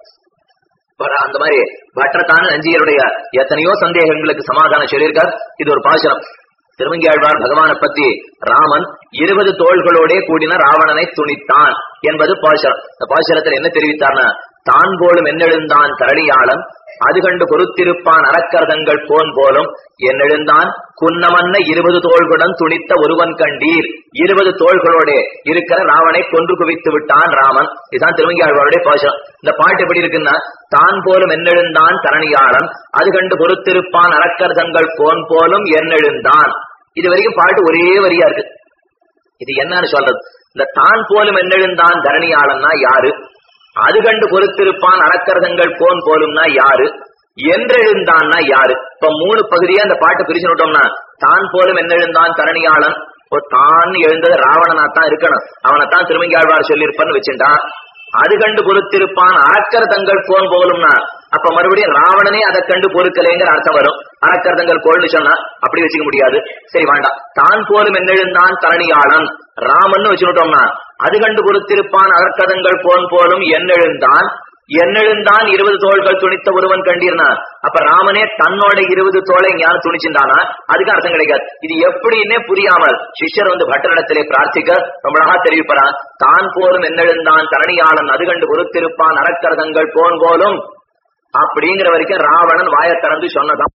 S1: பர- அந்த மாதிரி பற்றத்தான நஞ்சியருடைய எத்தனையோ சந்தேகங்களுக்கு சமாதானம் சொல்லியிருக்கார் இது ஒரு பாசுரம் திருமங்கியாழ்வார் பகவானை பத்தி ராமன் இருபது தோள்களோடே கூடின ராவணனை துணித்தான் என்பது பாசுரம் இந்த பாசுரத்தில் என்ன தெரிவித்தார்னா தான் போலும் என்னெழுந்தான் தரணியாளன் அது கண்டு பொறுத்திருப்பான் அறக்கரதங்கள் போன் போலும் என்னெழுந்தான் குன்னமன்ன இருபது தோள்களுடன் துணித்த ஒருவன் கண்டீர் இருபது தோள்களோட இருக்கிற ராவனை கொன்று குவித்து விட்டான் ராமன் இதுதான் திருமங்கியாழ்வாருடைய பாசுரம் இந்த பாட்டு எப்படி இருக்குன்னா தான் போலும் என்னெழுந்தான் தரணியாளன் அது கண்டு பொறுத்திருப்பான் அறக்கரதங்கள் போன் போலும் என்னெழுந்தான் இது வரைக்கும் பாட்டு ஒரே வரியா இருக்கு இது என்னன்னு சொல்றது இந்த தான் போலும் என்னெழுந்தான் தரணியாளன்னா யாரு அது கண்டு பொறுத்திருப்பான் அறக்கரதங்கள் போன் போலும்னா யாரு என்றெழுந்தான்னா யாரு இப்ப மூணு பகுதியா அந்த பாட்டை பிரிச்சு விட்டோம்னா தான் போலும் என்னெழுந்தான் தரணியாளன் இப்போ தான் எழுந்தது ராவணனா தான் இருக்கணும் அவனைத்தான் திருமங்கியாழ்வார் சொல்லியிருப்பான்னு வச்சுட்டா அது கண்டு பொறுத்திருப்பான் அறக்கரதங்கள் போன் போலும்னா அப்ப மறுபடியும் ராவணனே அதை கண்டு பொறுக்கலைங்கிற அர்த்தம் வரும் அறக்கரதங்கள் கோல்னு சொன்னா அப்படி வச்சுக்க முடியாது சரி வேண்டாம் தான் போலும் என்னெழுந்தான் தரணியாளன் ராமன் வச்சுட்டோம்னா அது கண்டு பொறுத்திருப்பான் அறக்கதங்கள் போன் போலும் என்னெழுந்தான் என்னெழுந்தான் இருபது தோள்கள் துணித்த ஒருவன் கண்டீர்னா அப்ப ராமனே தன்னோட இருபது தோளை ஞான துணிச்சிருந்தானா அதுக்கு அர்த்தம் கிடைக்காது இது எப்படின்னே புரியாமல் சிஷ்யர் வந்து பட்டரிடத்திலே பிரார்த்திக்க ரொம்ப அழகா தெரிவிப்பறான் தான் போலும் என்னெழுந்தான் தரணியாளன் அது கண்டு பொறுத்திருப்பான் அறக்கரதங்கள் போன் போலும் அப்படிங்கிற வரைக்கும் ராவணன் வாயை திறந்து சொன்னதான்